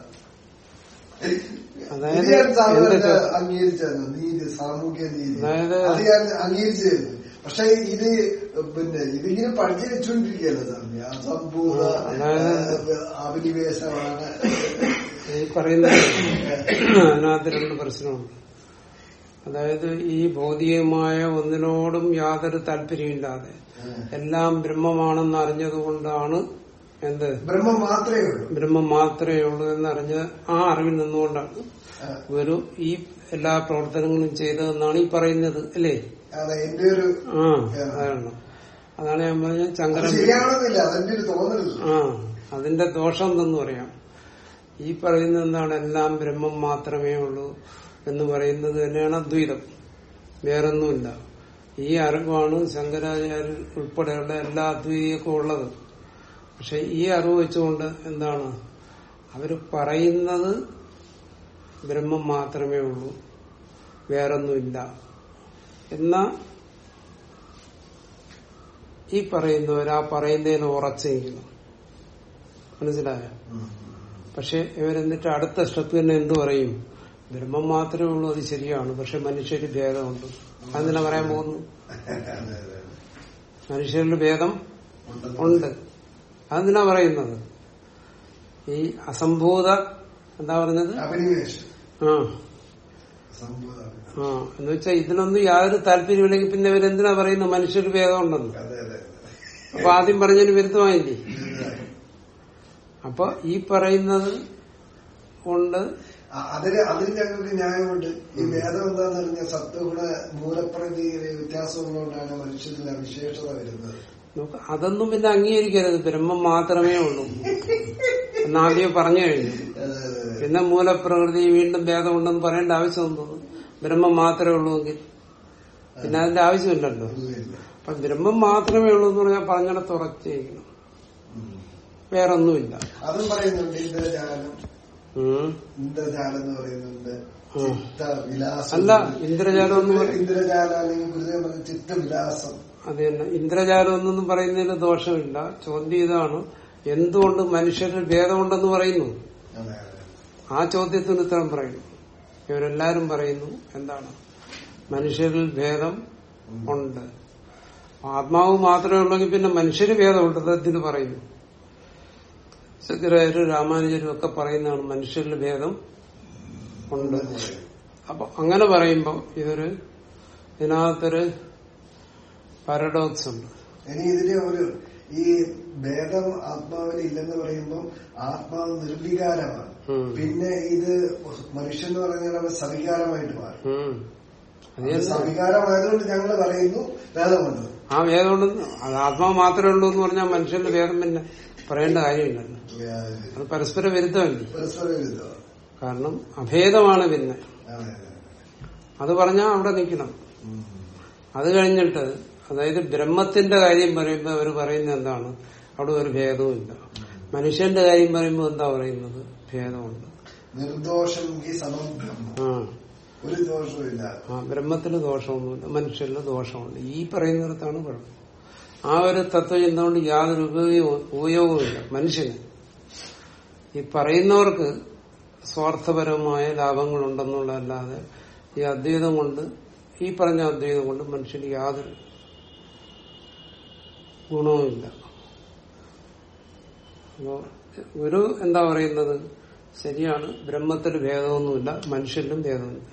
അതായത് ഇത് ഞാൻ സ്വാമി എന്റെ പറഞ്ഞ ചെ- അംഗീകരിച്ചായിരുന്നു നീതി സാമൂഹ്യ നീതി അതായത് അത് ഞാൻ അംഗീകരിച്ചായിരുന്നു പക്ഷെ ഇത് പിന്നെ ഇതിങ്ങനെ പഠിച്ചു വെച്ചുകൊണ്ടിരിക്കുകയല്ല സ്വാമി അസംഭൂത ആ, അതായത് അഭിനിവേശമാണ് ഈ പറയുന്ന അതിനകത്ത് രണ്ട് പ്രശ്നമുണ്ട് അതായത് ഈ ഭൗതികമായ ഒന്നിനോടും യാതൊരു താല്പര്യമില്ലാതെ എല്ലാം ബ്രഹ്മമാണെന്ന് അറിഞ്ഞതുകൊണ്ടാണ് എന്ത് ബ്രഹ്മം മാത്രമേ ഉള്ളൂ ബ്രഹ്മം മാത്രമേ ഉള്ളൂ എന്നറിഞ്ഞ് ആ അറിവിൽ നിന്നുകൊണ്ടാണ് ആ, ഗുരു ഈ എല്ലാ പ്രവർത്തനങ്ങളും ചെയ്തതെന്നാണ് ഈ പറയുന്നത് അല്ലേ അതെ എന്റെ ഒരു ആ അതാണ് അതാണ് ഞാൻ പറഞ്ഞ അത് ചങ്കരൻ ശരിയാണെന്നില്ല അതെന്റെ ഒരു തോന്നലില്ല ആ അതിന്റെ ദോഷം എന്തെന്ന് പറയാം ഈ പറയുന്നത് എന്താണ് എല്ലാം ബ്രഹ്മം മാത്രമേ ഉള്ളൂ എന്ന് പറയുന്നത് തന്നെയാണ് അദ്വൈതം വേറൊന്നുമില്ല ഈ അറിവാണ് ശങ്കരാചാര്യർ ഉൾപ്പെടെയുള്ള എല്ലാ അദ്വൈതികൾക്കും ഉള്ളത് പക്ഷെ ഈ അറിവ് വെച്ചുകൊണ്ട് എന്താണ് അവര് പറയുന്നത് ബ്രഹ്മം മാത്രമേ ഉള്ളൂ വേറൊന്നുമില്ല എന്ന ഈ പറയുന്നവർ ആ പറയുന്നതിന് ഉറച്ചിരിക്കുന്നു മനസ്സിലായോ പക്ഷെ ഇവരെന്നിട്ട് അടുത്ത സ്റ്റെപ്പ് തന്നെ എന്തു പറയും ബ്രഹ്മം മാത്രമേ ഉള്ളൂ അത് ശരിയാണ് പക്ഷെ മനുഷ്യര് ഭേദമുണ്ട് അതെന്തിനാ പറയാൻ പോകുന്നു അതെ അതെ മനുഷ്യരിൽ ഭേദം ഉണ്ടെന്ന് ഉണ്ട് അതെന്തിനാ പറയുന്നത് ഈ അസംഭൂത എന്താ പറഞ്ഞത് അഭിനിവേശം ആ സംഭവം ആ എന്ന് വെച്ചാൽ ഇതിനൊന്നും യാതൊരു താല്പര്യമില്ലെങ്കിൽ പിന്നെ ഇവരെന്തിനാ പറയുന്നത് മനുഷ്യർ ഭേദമുണ്ടെന്ന് അതെ അതെ അപ്പൊ ആദ്യം പറഞ്ഞതിന് വിരുദ്ധമായില്ലേ അതെ അപ്പൊ ഈ പറയുന്നത് കൊണ്ട് ആ, അതിന് അതിന് ഞങ്ങൾക്ക് ന്യായമുണ്ട് ഈ വേദം എന്താന്ന് പറഞ്ഞാൽ സത്വഗുണ മൂലപ്രതി വ്യത്യാസം ഉള്ളതുകൊണ്ടാണ് മനുഷ്യരിൽ വിശേഷത വരുന്നത് നമുക്ക് അതൊന്നും പിന്നെ അംഗീകരിക്കരുത് ബ്രഹ്മം മാത്രമേ ഉള്ളൂ എന്നാദ്യം പറഞ്ഞു കഴിഞ്ഞു അതെ, അതെ, അതെ. പിന്നെ മൂലപ്രകൃതി വീണ്ടും ഭേദമുണ്ടെന്ന് പറയേണ്ട ആവശ്യം തോന്നുന്നു ബ്രഹ്മം മാത്രമേ ഉള്ളൂ എങ്കിൽ പിന്നെ അതിന്റെ ആവശ്യമില്ലല്ലോ ഇല്ല, ഇല്ല. അപ്പൊ ബ്രഹ്മം മാത്രമേ ഉള്ളൂ എന്ന് പറഞ്ഞാൽ പറഞ്ഞിടത്ത് ഉറച്ചിരിക്കണം ഉം. വേറൊന്നുമില്ല അതും പറയുന്നുണ്ട് ഇന്ദ്രജാലം ഉം. ഇന്ദ്രജാലം എന്ന് പറയുന്നുണ്ട് ആ. ചിത്ത വിലാസം അല്ല ഇന്ദ്രജാലം എന്ന് പറ- ഇന്ദ്രജാലം അല്ലെങ്കിൽ ഗുരുദേവൻ പറഞ്ഞ ചിത്തവിലാസം അത് തന്നെ ഇന്ദ്രജാലം എന്നൊന്നും പറയുന്നതിൽ ദോഷമില്ല ചോദ്യം ഇതാണ് എന്തുകൊണ്ട് മനുഷ്യരിൽ ഭേദമുണ്ടെന്ന് പറയുന്നു അതെ അതെ ആ ചോദ്യത്തിന് ഉത്തരം പറയുന്നു ഇവരെല്ലാരും പറയുന്നു എന്താണ് മനുഷ്യരിൽ ഭേദം ഉണ്ട് ആത്മാവ് മാത്രമേ ഉള്ളെങ്കിൽ പിന്നെ മനുഷ്യര് ഭേദമുണ്ട് ഇതിന് പറയുന്നു ശങ്കരാചാര്യരും രാമാനുജരും ഒക്കെ പറയുന്നതാണ് മനുഷ്യരിൽ ഭേദം ഉണ്ട് അപ്പൊ അങ്ങനെ പറയുമ്പോ ഇതൊരു ഇതിനകത്തൊരു പാരഡോക്സ് ഉണ്ട് ഇനി ഇതിന് ഒരു ഈ ഭേദം ആത്മാവിൽ ഇല്ലെന്ന് പറയുമ്പോൾ ആത്മാവ് നിർവികാരമാണ് ഉം. പിന്നെ ഇത് മനുഷ്യൻ എന്ന് പറഞ്ഞാൽ അവൻ സവികാരമായിട്ട് മാറും ഉം. അത് അത് തന്നെ. സവികാരമായതുകൊണ്ട് ഞങ്ങൾ പറയുന്നു ഭേദമുണ്ട് ആ ഭേദം ഉണ്ടെന്ന് അത് ആത്മാവ് മാത്രമേ ഉള്ളൂ എന്ന് പറഞ്ഞാൽ മനുഷ്യന്റെ ഭേദം പിന്നെ പറയേണ്ട കാര്യമില്ലല്ലോ അത് പരസ്പര വിരുദ്ധമല്ലേ പരസ്പര വിരുദ്ധമാണ് കാരണം അഭേദമാണ് പിന്നെ അതെ അതെ അത് പറഞ്ഞാൽ അവിടെ നിൽക്കണം ഉം. അത് കഴിഞ്ഞിട്ട് അതായത് ബ്രഹ്മത്തിന്റെ കാര്യം പറയുമ്പോൾ അവർ പറയുന്നത് എന്താണ് അവിടെ ഒരു ഭേദവുമില്ല മനുഷ്യന്റെ കാര്യം പറയുമ്പോൾ എന്താ പറയുന്നത് ഭേദമുണ്ട് നിർദോഷം ഈ സമം ബ്രഹ്മം ആ ഒരു ദോഷവും ഇല്ല ആ ബ്രഹ്മത്തിന് ദോഷമൊന്നുമില്ല മനുഷ്യരിൽ ദോഷമുണ്ട് ഈ പറയുന്നിടത്താണ് കുഴപ്പം ആ ഒരു തത്വചിന്ത കൊണ്ട് യാതൊരു ഉപയോഗവും ഉപയോഗവുമില്ല മനുഷ്യന് ഈ പറയുന്നവർക്ക് സ്വാർത്ഥപരമായ ലാഭങ്ങളുണ്ടെന്നുള്ളതല്ലാതെ ഈ അദ്വൈതം കൊണ്ട് ഈ പറഞ്ഞ അദ്വൈതം കൊണ്ട് മനുഷ്യന് യാതൊരു ഗുണവുമില്ല അപ്പോ ഗുരു എന്താ പറയുന്നത് ശരിയാണ് ബ്രഹ്മത്തിൽ ഭേദമൊന്നുമില്ല മനുഷ്യരിലും ഭേദമില്ല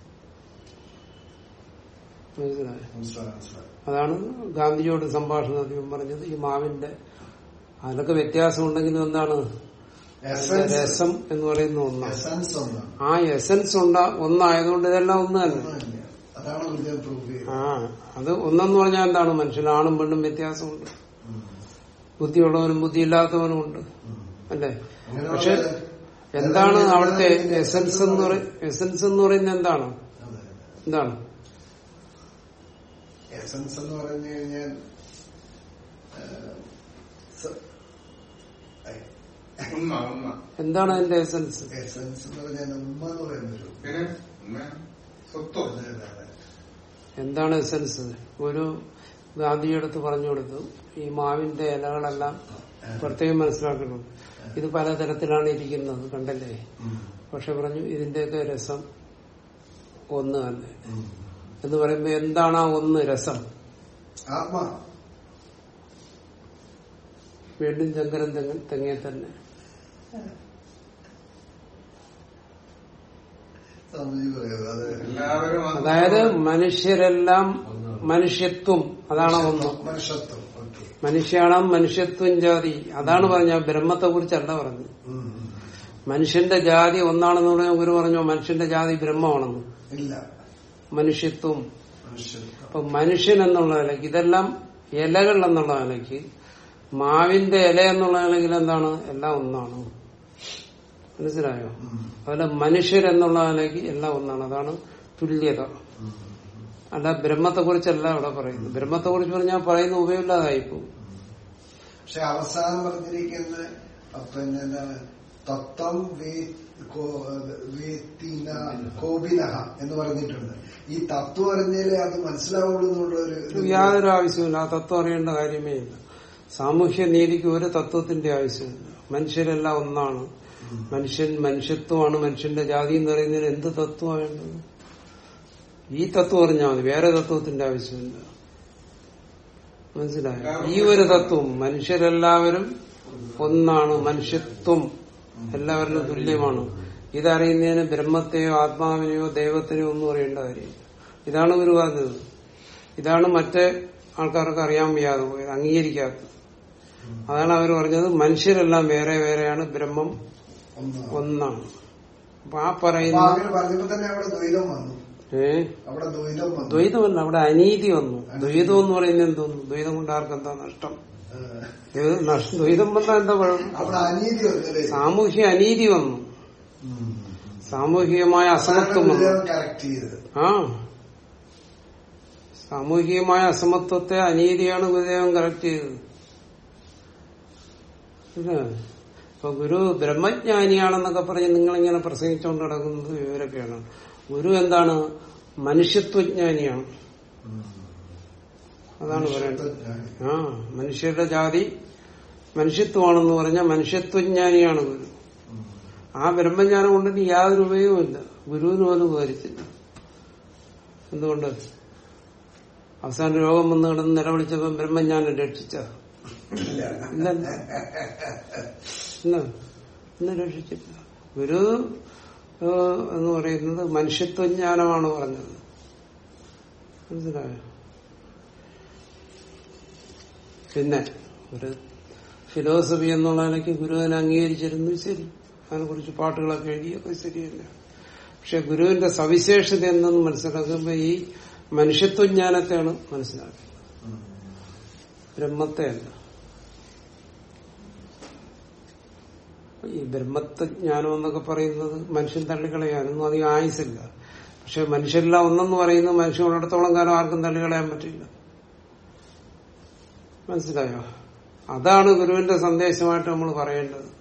മനസ്സിലായോ മനസ്സിലായി മനസ്സിലായി അതാണ് ഗാന്ധിജിയോട് സംഭാഷണം അധികം പറഞ്ഞത് ഈ മാവിന്റെ അതിലൊക്കെ വ്യത്യാസം ഉണ്ടെങ്കിലും എന്താണ് അതിന്റെ എസൻസ് രസം എന്ന് പറയുന്ന ഒന്നാണ് എസൻസ് ഒന്നാണ് ആ എസൻസ് ഉണ്ടാ ഒന്നായതുകൊണ്ട് ഇതെല്ലാം ഒന്ന് തന്നെ ഒന്നുമില്ല. അതാണ് ഗുരുദേവൻ പ്രൂവ് ചെയ്യുന്നത് ആ അത് ഒന്നെന്ന് പറഞ്ഞാൽ എന്താണ് മനുഷ്യന് ആണും പെണ്ണും വ്യത്യാസമുണ്ട് ഉം. ബുദ്ധിയുള്ളവനും ബുദ്ധിയില്ലാത്തവനും ഉണ്ട് ഉം. അല്ലേ അങ്ങനെ പക്ഷെ വളരെ- എന്താണ് വളരെ അവിടുത്തെ വളരെ എസൻസ് എന്ന് പറ എസൻസ് എന്ന് പറയുന്നത് എന്താണ് അതെ. എന്താണ് എസൻസ് എന്ന് പറഞ്ഞു കഴിഞ്ഞാൽ ആ, സ- ഐ, ഉണ്മ ഉണ്മ എന്താണ് അതിന്റെ എസൻസ് എസൻസ് എന്ന് പറഞ്ഞാൽ ഉമ്മ എന്ന് പറയുന്ന ഒരു പിന്നെ ഉണ്മ സ്വത്വം അതെ, അതെ, അതെ. എന്താണ് എസൻസ് ഒരു ഗാന്ധിയെടുത്ത് പറഞ്ഞു കൊടുത്തു ഈ മാവിന്റെ ഇലകളെല്ലാം പ്രത്യേകം മനസ്സിലാക്കണം ഇത് പലതരത്തിലാണ് ഇരിക്കുന്നത് കണ്ടല്ലേ ഉം. പക്ഷെ പറഞ്ഞു ഇതിന്റെയൊക്കെ രസം ഒന്ന് തന്നെ ഉം. എന്ന് പറയുമ്പോ എന്താണ് ആ ഒന്ന് രസം ആത്മാ വീണ്ടും ചങ്കരൻ തെങ്ങ തെങ്ങെ തന്നെ സ്വാമിജി പറയുന്നത് അത് എല്ലാവരും അത് അതായത് മനുഷ്യരെല്ലാം മനുഷ്യത്വം അതാണ് ഒന്ന് മനുഷ്യത്വം ഓക്കെ മനുഷ്യാണം മനുഷ്യത്വം ജാതി അതാണ് പറഞ്ഞ ബ്രഹ്മത്തെ കുറിച്ചല്ല പറഞ്ഞത് മനുഷ്യന്റെ ജാതി ഒന്നാണെന്ന് പറഞ്ഞാൽ ഗുരു പറഞ്ഞോ മനുഷ്യന്റെ ജാതി ബ്രഹ്മമാണെന്ന് ഇല്ല മനുഷ്യത്വം മനുഷ്യത്വം അപ്പൊ മനുഷ്യൻ എന്നുള്ള നിലയ്ക്ക് ഇതെല്ലാം ഇലകൾ എന്നുള്ള നിലയ്ക്ക് മാവിന്റെ ഇല എന്നുള്ള നിലയ്ക്ക് എന്താണ് എല്ലാം ഒന്നാണ് മനസ്സിലായോ ഉം. അതുപോലെ മനുഷ്യരെന്നുള്ള നിലയ്ക്ക് എല്ലാം ഒന്നാണ് അതാണ് തുല്യത ഉം. അല്ല ബ്രഹ്മത്തെ കുറിച്ചല്ല ഇവിടെ പറയുന്നത് ബ്രഹ്മത്തെ കുറിച്ച് പറഞ്ഞാൽ പറയുന്ന ഉപയോഗമില്ലാതായിപ്പോ പക്ഷെ അവസാനം പറഞ്ഞിരിക്കുന്ന പിന്നെ എന്താണ് തത്വം വേ- കോ- വേത്തിന കോപിനഹ എന്ന് പറഞ്ഞിട്ടുണ്ട് ഈ തത്വം അറിഞ്ഞാലേ അത് മനസ്സിലാവുള്ളൂ എന്നുള്ള ഒരു യാതൊരു ആവശ്യമില്ല ആ തത്വം അറിയേണ്ട കാര്യമേ ഇല്ല സാമൂഹ്യ നീതിക്ക് ഒരു തത്വത്തിന്റെ ആവശ്യമില്ല മനുഷ്യരെല്ലാം ഒന്നാണ് മനുഷ്യൻ മനുഷ്യത്വമാണ് മനുഷ്യന്റെ ജാതി എന്ന് പറയുന്നതിന് എന്ത് തത്വമാണ് വേണ്ടത് ഈ തത്വം അറിഞ്ഞാൽ മതി വേറെ തത്വത്തിന്റെ ആവശ്യമില്ല മനസ്സിലായോ ഈ ഒരു തത്വം മനുഷ്യരെല്ലാവരും ഒന്നാണ് മനുഷ്യത്വം എല്ലാവരിലും തുല്യമാണ് ഇതറിയുന്നതിന് ബ്രഹ്മത്തെയോ ആത്മാവിനെയോ ദൈവത്തിനെയോ ഒന്നും അറിയേണ്ട കാര്യമില്ല ഇതാണ് ഗുരു പറഞ്ഞത് ഇതാണ് മറ്റേ ആൾക്കാർക്ക് അറിയാൻ വയ്യാതെ പോയത് അംഗീകരിക്കാത്തത് അതാണ് അവർ പറഞ്ഞത് മനുഷ്യരെല്ലാം വേറെ വേറെയാണ് ബ്രഹ്മം ഒന്ന് ഒന്നാണ് അപ്പൊ ആ അപ്പൊ പറയുന്ന അങ്ങനെ പറഞ്ഞപ്പോ തന്നെ അവിടെ ദ്വൈതം വന്നു ഏ അവിടെ ദ്വൈതം വന്നു ദ്വൈതമല്ല അവിടെ അനീതി വന്നു ദ്വൈതം എന്ന് പറയുന്നത് എന്തോന്നു ദ്വൈതം കൊണ്ട് ആർക്ക് എന്താ നഷ്ടം ആ. ദ്വൈതം നഷ്ട- ദ്വൈതം വന്നാൽ എന്താ കുഴപ്പം അവിടെ അനീതി വന്നല്ലേ സാമൂഹ്യ അനീതി വന്നു സാമൂഹികമായ അസമത്വം വന്നു കറക്റ്റ് ചെയ്തത് ആ സാമൂഹികമായ അസമത്വത്തെ അനീതിയാണ് ഗുരുദേവൻ കറക്റ്റ് ചെയ്തത് ഇല്ലേ? ഇപ്പൊ ഗുരു ബ്രഹ്മജ്ഞാനിയാണെന്നൊക്കെ പറഞ്ഞ് നിങ്ങളിങ്ങനെ പ്രസംഗിച്ചുകൊണ്ട് നടക്കുന്നത് ഇവരൊക്കെയാണ് ഗുരു എന്താണ് മനുഷ്യത്വജ്ഞാനിയാണ് അതാണ് പറയേണ്ടത് ആ മനുഷ്യരുടെ ജാതി മനുഷ്യത്വമാണെന്ന് പറഞ്ഞാൽ മനുഷ്യത്വജ്ഞാനിയാണ് ഗുരു ആ ബ്രഹ്മജ്ഞാനം കൊണ്ട് ഇനി യാതൊരു ഉപയോഗമില്ല ഗുരുവിന് പോലും ഉപകരിച്ചില്ല എന്തുകൊണ്ട് അവസാന രോഗം വന്ന് കിടന്ന് നിലവിളിച്ചപ്പം ബ്രഹ്മജ്ഞാനം രക്ഷിച്ച ഇല്ല ഇന്ന് ഇന്ന് രക്ഷിച്ചില്ല ഗുരു ഏഹ്, എന്ന് പറയുന്നത് മനുഷ്യത്വജ്ഞാനമാണ് പറഞ്ഞത് മനസ്സിലായോ പിന്നെ ഒരു ഫിലോസഫി എന്നുള്ള നിലയ്ക്ക് ഗുരുവിനെ അംഗീകരിച്ചിരുന്നു ശരി അതിനെ കുറിച്ച് പാട്ടുകളൊക്കെ എഴുതിയൊക്കെ ശരിയല്ല പക്ഷെ ഗുരുവിന്റെ സവിശേഷത എന്തെന്ന് മനസ്സിലാക്കുമ്പോ ഈ മനുഷ്യത്വജ്ഞാനത്തെയാണ് മനസ്സിലാക്കുന്നത് ബ്രഹ്മത്തെയല്ല ഈ ബ്രഹ്മത്വജ്ഞാനം എന്നൊക്കെ പറയുന്നത് മനുഷ്യൻ തള്ളിക്കളയാനൊന്നും അധികം ആയുസില്ല പക്ഷെ മനുഷ്യരെല്ലാം ഒന്നെന്ന് പറയുന്നത് മനുഷ്യനുള്ളിടത്തോളം കാലം ആർക്കും തള്ളിക്കളയാൻ പറ്റില്ല മനസ്സിലായോ അതാണ് ഗുരുവിന്റെ സന്ദേശമായിട്ട് നമ്മൾ പറയേണ്ടത്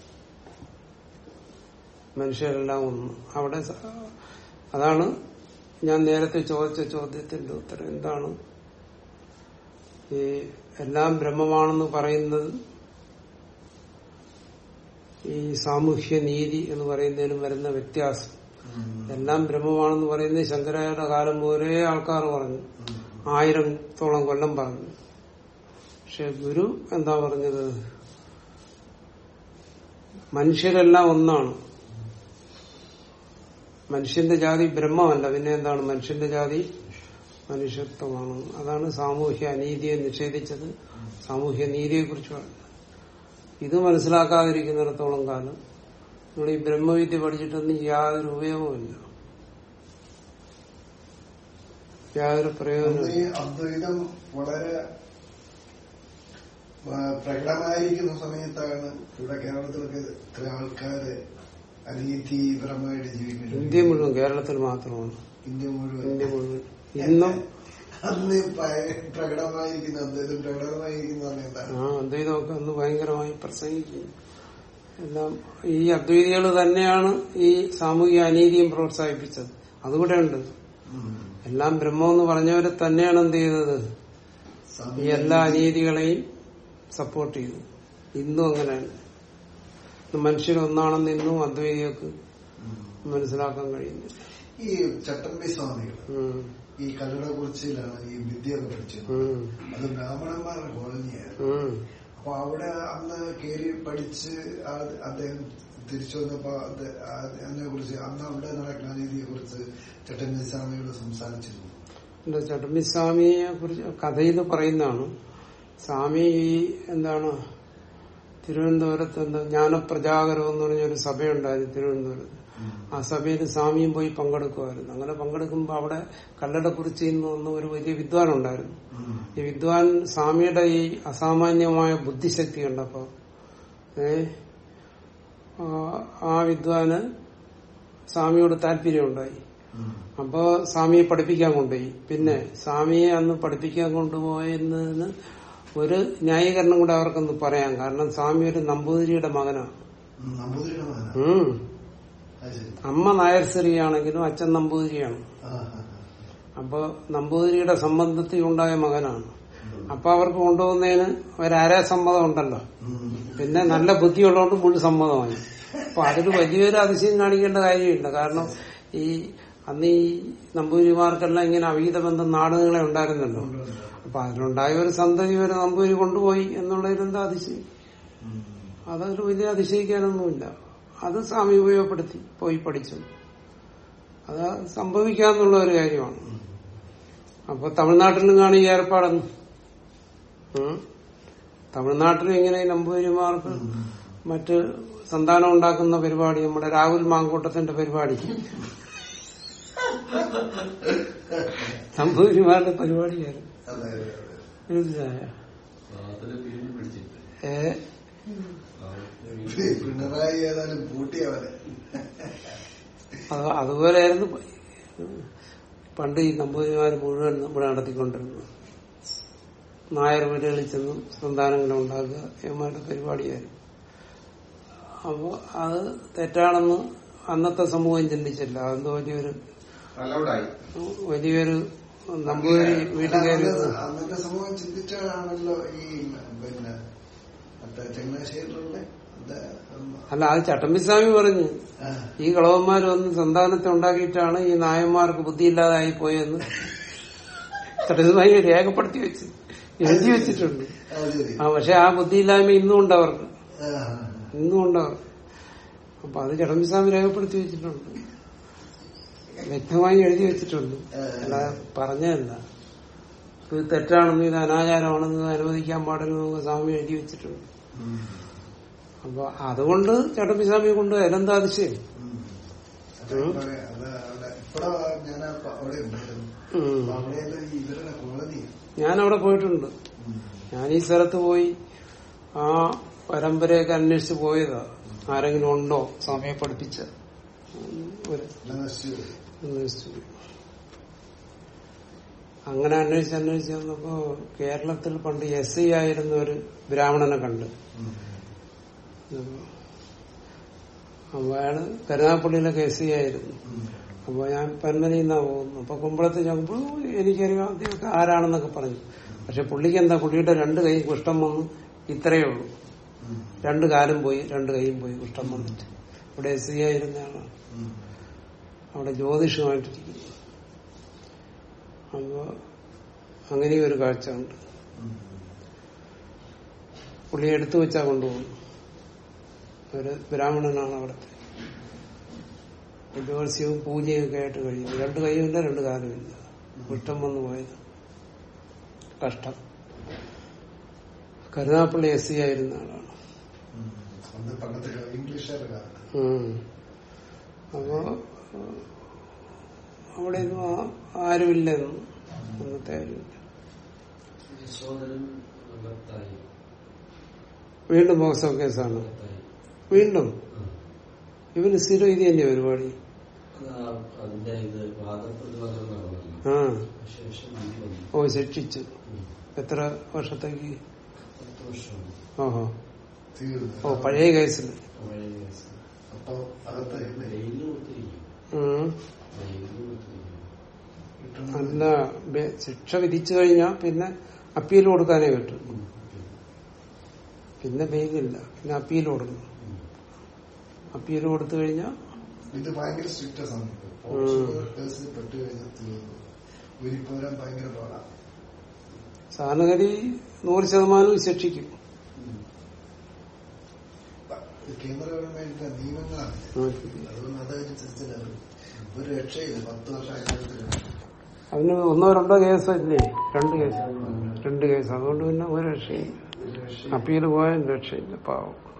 മനുഷ്യരെല്ലാം ഒന്ന് അവിടെ സ- അതാണ് ഞാൻ നേരത്തെ ചോദിച്ച ചോദ്യത്തിന്റെ ഉത്തരം എന്താണ് ഈ എല്ലാം ബ്രഹ്മമാണെന്ന് പറയുന്നത് ഈ സാമൂഹ്യ നീതി എന്ന് പറയുന്നതിനും വരുന്ന വ്യത്യാസം എല്ലാം ബ്രഹ്മമാണെന്ന് പറയുന്നത് ശങ്കരാചാര്യ കാലം പോലെ ആൾക്കാർ പറഞ്ഞു ആയിരത്തോളം കൊല്ലം പറഞ്ഞു പക്ഷെ ഗുരു എന്താ പറഞ്ഞത് മനുഷ്യരെല്ലാം ഒന്നാണ് മനുഷ്യന്റെ ജാതി ബ്രഹ്മമല്ല പിന്നെ എന്താണ് മനുഷ്യന്റെ ജാതി മനുഷ്യത്വമാണ് അതാണ് സാമൂഹ്യ അനീതിയെ നിഷേധിച്ചത് സാമൂഹ്യ നീതിയെ കുറിച്ച് പറയുന്നത് ഇത് മനസ്സിലാക്കാതിരിക്കുന്നിടത്തോളം കാലം നമ്മൾ ഈ ബ്രഹ്മവിദ്യ പഠിച്ചിട്ടൊന്നും യാതൊരു ഉപയോഗമില്ല യാതൊരു അന്ന് പ്രയോജനം ഈ അദ്വൈതം വളരെ ആ, പ്രകടമായിരിക്കുന്ന സമയത്താണ് ഇവിടെ കേരളത്തിലൊക്കെ ഇത്ര ആൾക്കാര് അനീതിപരമായിട്ട് ജീവിക്കുന്നത് ഇന്ത്യ മുഴുവൻ കേരളത്തിൽ മാത്രമാണ് ഇന്ത്യ മുഴുവൻ ഇന്ത്യ മുഴുവൻ ഇന്നും അന്ന് പ- പ്രകടമായിരിക്കുന്ന അദ്വൈതം പ്രകടമായിരിക്കുന്ന സമയത്താണ് ആ അദ്വൈതമൊക്കെ അന്ന് ഭയങ്കരമായി പ്രസംഗിക്കുന്നു എല്ലാം ഈ അദ്വൈതികൾ തന്നെയാണ് ഈ സാമൂഹിക അനീതിയും പ്രോത്സാഹിപ്പിച്ചത് അതുകൂടെ ഉണ്ട് എല്ലാം ബ്രഹ്മമെന്ന് പറഞ്ഞവരെ തന്നെയാണ് എന്ത് ചെയ്തത് ഈ എല്ലാ അനീതികളെയും സപ്പോർട്ട് ചെയ്തു ഇന്നും അങ്ങനെയാണ് ഇന്ന് മനുഷ്യരൊന്നാണെന്ന് ഇന്നും അദ്വൈതികൾക്ക് മനസ്സിലാക്കാൻ കഴിയുന്നു ഈ ചട്ടമ്പി സ്വാമികൾ ഉം. ഈ കല്ലട കുറിച്ചിലാണ് ഈ വിദ്യയൊക്കെ പഠിച്ചത് ഉം. അത് ബ്രാഹ്മണന്മാരുടെ കോളനിയായിരുന്നു ഉം. അപ്പൊ അവിടെ അന്ന് കയറി പഠിച്ച് ആ- അദ്ദേഹം തിരിച്ചു വന്നപ്പോ അത് ആ- അതിനെ കുറിച്ച് അന്ന് അവിടെ നടക്കുന്ന രീതിയെ കുറിച്ച് ചട്ടമ്പി സ്വാമിയോട് സംസാരിച്ചിരുന്നു എന്താ ചട്ടമ്പി സ്വാമിയെ കുറിച്ച് കഥയിൽ പറയുന്നതാണ് സ്വാമി ഈ എന്താണ് തിരുവനന്തപുരത്ത് എന്താ ജ്ഞാനപ്രജാകരം എന്ന് പറഞ്ഞൊരു സഭയുണ്ടായിരുന്നു തിരുവനന്തപുരത്ത് ആ സഭയിൽ സ്വാമിയും പോയി പങ്കെടുക്കുമായിരുന്നു അങ്ങനെ പങ്കെടുക്കുമ്പോൾ അവിടെ കല്ലടക്കുറിച്ചി എന്ന് വന്ന ഒരു വലിയ വിദ്വാൻ ഉണ്ടായിരുന്നു ഈ വിദ്വാൻ സ്വാമിയുടെ ഈ അസാമാന്യമായ ബുദ്ധിശക്തി കണ്ടപ്പോ ഏ ആ- ആ വിദ്വാന് സ്വാമിയോട് താല്പര്യമുണ്ടായി അപ്പോ സ്വാമിയെ പഠിപ്പിക്കാൻ കൊണ്ടുപോയി പിന്നെ സ്വാമിയെ അന്ന് പഠിപ്പിക്കാൻ കൊണ്ടുപോയെന്നതിന് ഒരു ന്യായീകരണം കൂടെ അവർക്കൊന്ന് പറയാം കാരണം സ്വാമി ഒരു നമ്പൂതിരിയുടെ മകനാണ് ഉം, നമ്പൂതിരിയുടെ മകനാ ഉം. അത് ശരി അമ്മ നായർ സ്ത്രീയാണെങ്കിലും അച്ഛൻ നമ്പൂതിരിയാണ് ആ, ആ, അപ്പൊ നമ്പൂതിരിയുടെ സംബന്ധത്തിൽ ഉണ്ടായ മകനാണ് അപ്പൊ അവർക്ക് കൊണ്ടുപോകുന്നതിന് ഒരര സമ്മതം ഉണ്ടല്ലോ ഉം. പിന്നെ നല്ല ബുദ്ധിയുള്ളതുകൊണ്ട് മുഴു സമ്മതമായി അപ്പൊ അതിൽ വലിയൊരു അതിശയം കാണിക്കേണ്ട കാര്യമില്ല കാരണം ഈ അന്ന് ഈ നമ്പൂതിരിമാർക്കെല്ലാം ഇങ്ങനെ അവീത ബന്ധം നാടുകളെ ഉണ്ടായിരുന്നല്ലോ അപ്പൊ അതിലുണ്ടായ ഒരു സന്തതി ഒരു നമ്പൂരി കൊണ്ടുപോയി എന്നുള്ളതിലെന്താ അതിശയം ഉം. അതൊരു വലിയ അതിശയിക്കാനൊന്നുമില്ല അത് സ്വാമി ഉപയോഗപ്പെടുത്തി പോയി പഠിച്ചു അത് സംഭവിക്കാന്നുള്ള ഒരു കാര്യമാണ് അപ്പൊ തമിഴ്നാട്ടിലും കാണും ഈ ഏർപ്പാടൊന്നും ഉം. തമിഴ്നാട്ടിലും ഇങ്ങനെ നമ്പൂതിരിമാർക്ക് മറ്റ് സന്താനം ഉണ്ടാക്കുന്ന പരിപാടി നമ്മുടെ രാഹുൽ മാങ്കൂട്ടത്തിന്റെ പരിപാടി നമ്പൂതിരിമാരുടെ പരിപാടിയായിരുന്നു അതെ അതെ അതെ മനസ്സിലായോ? അതില് വീണ്ടും പിടിച്ചിട്ട് ഏ പിണറായി ഏതായാലും പൂട്ടിയവരെ അത് അതുപോലെയായിരുന്നു പണ്ട് ഈ നമ്പൂതിരിമാര് മുഴുവൻ ഇവിടെ നടത്തിക്കൊണ്ടിരുന്നത് നായർ വീടുകളിൽ ചെന്ന് സന്താനങ്ങളെ ഉണ്ടാക്കുക ഇവന്മാരുടെ പരിപാടിയായിരുന്നു അപ്പോ അത് തെറ്റാണെന്ന് അന്നത്തെ സമൂഹം ചിന്തിച്ചില്ല അതെന്തോ വലിയൊരു അലൗഡായി വലിയൊരു നമ്പൂതിരി വീട്ടിൽ കയറി അന്ന് അന്നത്തെ സമൂഹം ചിന്തിച്ചാണല്ലോ ഈ പിന്നെ മറ്റേ ചങ്ങനാശ്ശേരിയിലുള്ള എന്താ, ഉം, അല്ല അത് ചട്ടമ്പിസ്വാമി പറഞ്ഞു ആ, ഈ കളവന്മാർ വന്ന് സന്താനത്തെ ഉണ്ടാക്കിയിട്ടാണ് ഈ നായന്മാർക്ക് ബുദ്ധിയില്ലാതായി പോയെന്ന് ചട്ടമ്പിസ്വാമി രേഖപ്പെടുത്തി വെച്ച് എഴുതി വെച്ചിട്ടുണ്ട് അത് ശരി ആ പക്ഷെ ആ ബുദ്ധിയില്ലായ്മ ഇന്നും ഉണ്ട് അവർക്ക് ആ, ആ, ഇന്നും ഉണ്ട് അവർക്ക് അപ്പൊ അത് ചട്ടമ്പിസ്വാമി രേഖപ്പെടുത്തി വെച്ചിട്ടുണ്ട് വ്യക്തമായി എഴുതി വെച്ചിട്ടുണ്ട് അല്ലാതെ പറഞ്ഞതല്ല ഇത് തെറ്റാണെന്നും ഇത് അനാചാരമാണെന്നും ഇത് അനുവദിക്കാൻ പാടില്ലെന്നും സ്വാമി എഴുതി വെച്ചിട്ടുണ്ട് ഉം, അപ്പൊ അതുകൊണ്ട് ചട്ടമ്പിസ്വാമിയെ കൊണ്ട് അതിലെന്താ അതിശയം ഉം. അപ്പൊ ഇവിടെ, അത് അവിടെ ഇപ്പഴാ ഞാൻ അപ്പൊ അവിടെ ഉണ്ടായിരുന്നു ഉം. അപ്പൊ അവിടെയെല്ലാം ഈ ഇവരുടെ കോളനി ഞാൻ അവിടെ പോയിട്ടുണ്ട് ഞാൻ ഈ സ്ഥലത്ത് പോയി ആ പരമ്പരയൊക്കെ അന്വേഷിച്ച് പോയതാ ആരെങ്കിലും ഉണ്ടോ സ്വാമിയെ പഠിപ്പിച്ച ഉം, ഒരു അന്വേഷിച്ചു പോയി. അങ്ങനെ അന്വേഷിച്ച് അന്വേഷിച്ച് വന്നപ്പോ കേരളത്തിൽ പണ്ട് എസ് ഐ ആയിരുന്ന ഒരു ബ്രാഹ്മണനെ കണ്ട് അപ്പൊ അയാള് കരുനാപ്പള്ളിയിലൊക്കെ എസ് ഐ ആയിരുന്നു അപ്പൊ ഞാൻ പന്മനയിൽ നിന്നാ പോകുന്നു അപ്പൊ കുമ്പളത്ത് ചെന്നപ്പോൾ എനിക്കറിയാം അദ്ദേഹമൊക്കെ ആരാണെന്നൊക്കെ പറഞ്ഞു പക്ഷെ പുള്ളിക്ക് എന്താ പുള്ളിയുടെ രണ്ട് കൈ കുഷ്ഠം വന്നു ഇത്രയേ ഉള്ളൂ രണ്ട് കാലും പോയി രണ്ട് കൈയും പോയി കുഷ്ഠം വന്നിട്ട് ഇവിടെ എസ് ഐ ആയിരുന്ന ആളാണ് അവിടെ ജ്യോതിഷമായിട്ടിരിക്കുന്നു അപ്പോ അങ്ങനെയും ഒരു കാഴ്ച ഉണ്ട് പുള്ളി എടുത്തു വെച്ചാ കൊണ്ടുപോകുന്നു ഒരു ബ്രാഹ്മണനാണ് അവിടുത്തെ ജ്യോത്സ്യവും പൂജയും ഒക്കെ ആയിട്ട് കഴിയുന്നു രണ്ട് കൈയുമില്ല രണ്ട് കാലുമില്ല കുറ്റം വന്നു പോയത് കഷ്ടം കരുനാപ്പള്ളി എസ് സി ആയിരുന്ന ആളാണ് അന്ന് പണ്ടത്തെ ഇംഗ്ലീഷുകാരുടെ കാലത്ത് ഉം. അപ്പോ ഏഹ്, അവിടെ ഒന്നും ആ- ആരുമില്ലെന്ന് അന്നത്തെ ആരുമില്ല യശോദരൻ ഭർത്തായി വീണ്ടും ബോക്സോ കേസാണ് ഭർത്തായി വീണ്ടും ആ. ഇവന് സ്ഥിരം ഇത് തന്നെ പരിപാടി അത് ആ- അതിന്റെ ഇത് വാദപ്രതിവാദം നടന്നല്ലോ ആ ശേഷം വിധി വന്നു ഓ ശിക്ഷിച്ചു ഉം. എത്ര വർഷത്തേക്ക് പത്ത് വർഷമാണ് ഓഹോ തീർന്നു ഓ പഴയ കേസിൽ പഴയ കേസ് അപ്പൊ അകത്ത് ഇല്ലേ? ജയിലിൽ കൊടുത്തിരിക്കും ഉം. ജയിലിൽ കൊടുത്തിരിക്കും കിട്ടുന്ന അല്ല ബെ- ശിക്ഷ വിധിച്ചു കഴിഞ്ഞാൽ പിന്നെ അപ്പീൽ കൊടുക്കാനേ പറ്റും ഉം. പിന്നെ ബെയിലില്ല പിന്നെ അപ്പീൽ കൊടുക്കണം ഉം. അപ്പീൽ കൊടുത്തു കഴിഞ്ഞാൽ ഇത് ഭയങ്കര സ്ട്രിക്റ്റ് സമയം ഉം. കേസിൽ പെട്ട് കഴിഞ്ഞാൽ തീർന്നു ഉരിപ്പോരാൻ ഭയങ്കര പാടാണ് സാധാരണഗതി നൂറ് ശതമാനവും ശിക്ഷിക്കും ഉം. കേന്ദ്ര ഗവൺമെന്റിന്റെ നിയമങ്ങളാണ് അതുകൊണ്ട് അതനുസരിച്ച് ഒരു രക്ഷയില്ല പത്ത് വർഷം അതിനകത്ത് അതിന് ഒന്നോ രണ്ടോ കേസല്ലേ രണ്ട് കേസ് രണ്ട് കേസ് അതുകൊണ്ട് പിന്നെ ഒരു രക്ഷയില്ല ഒരു രക്ഷയില്ല അപ്പീൽ പോയാൽ രക്ഷയില്ല പാവം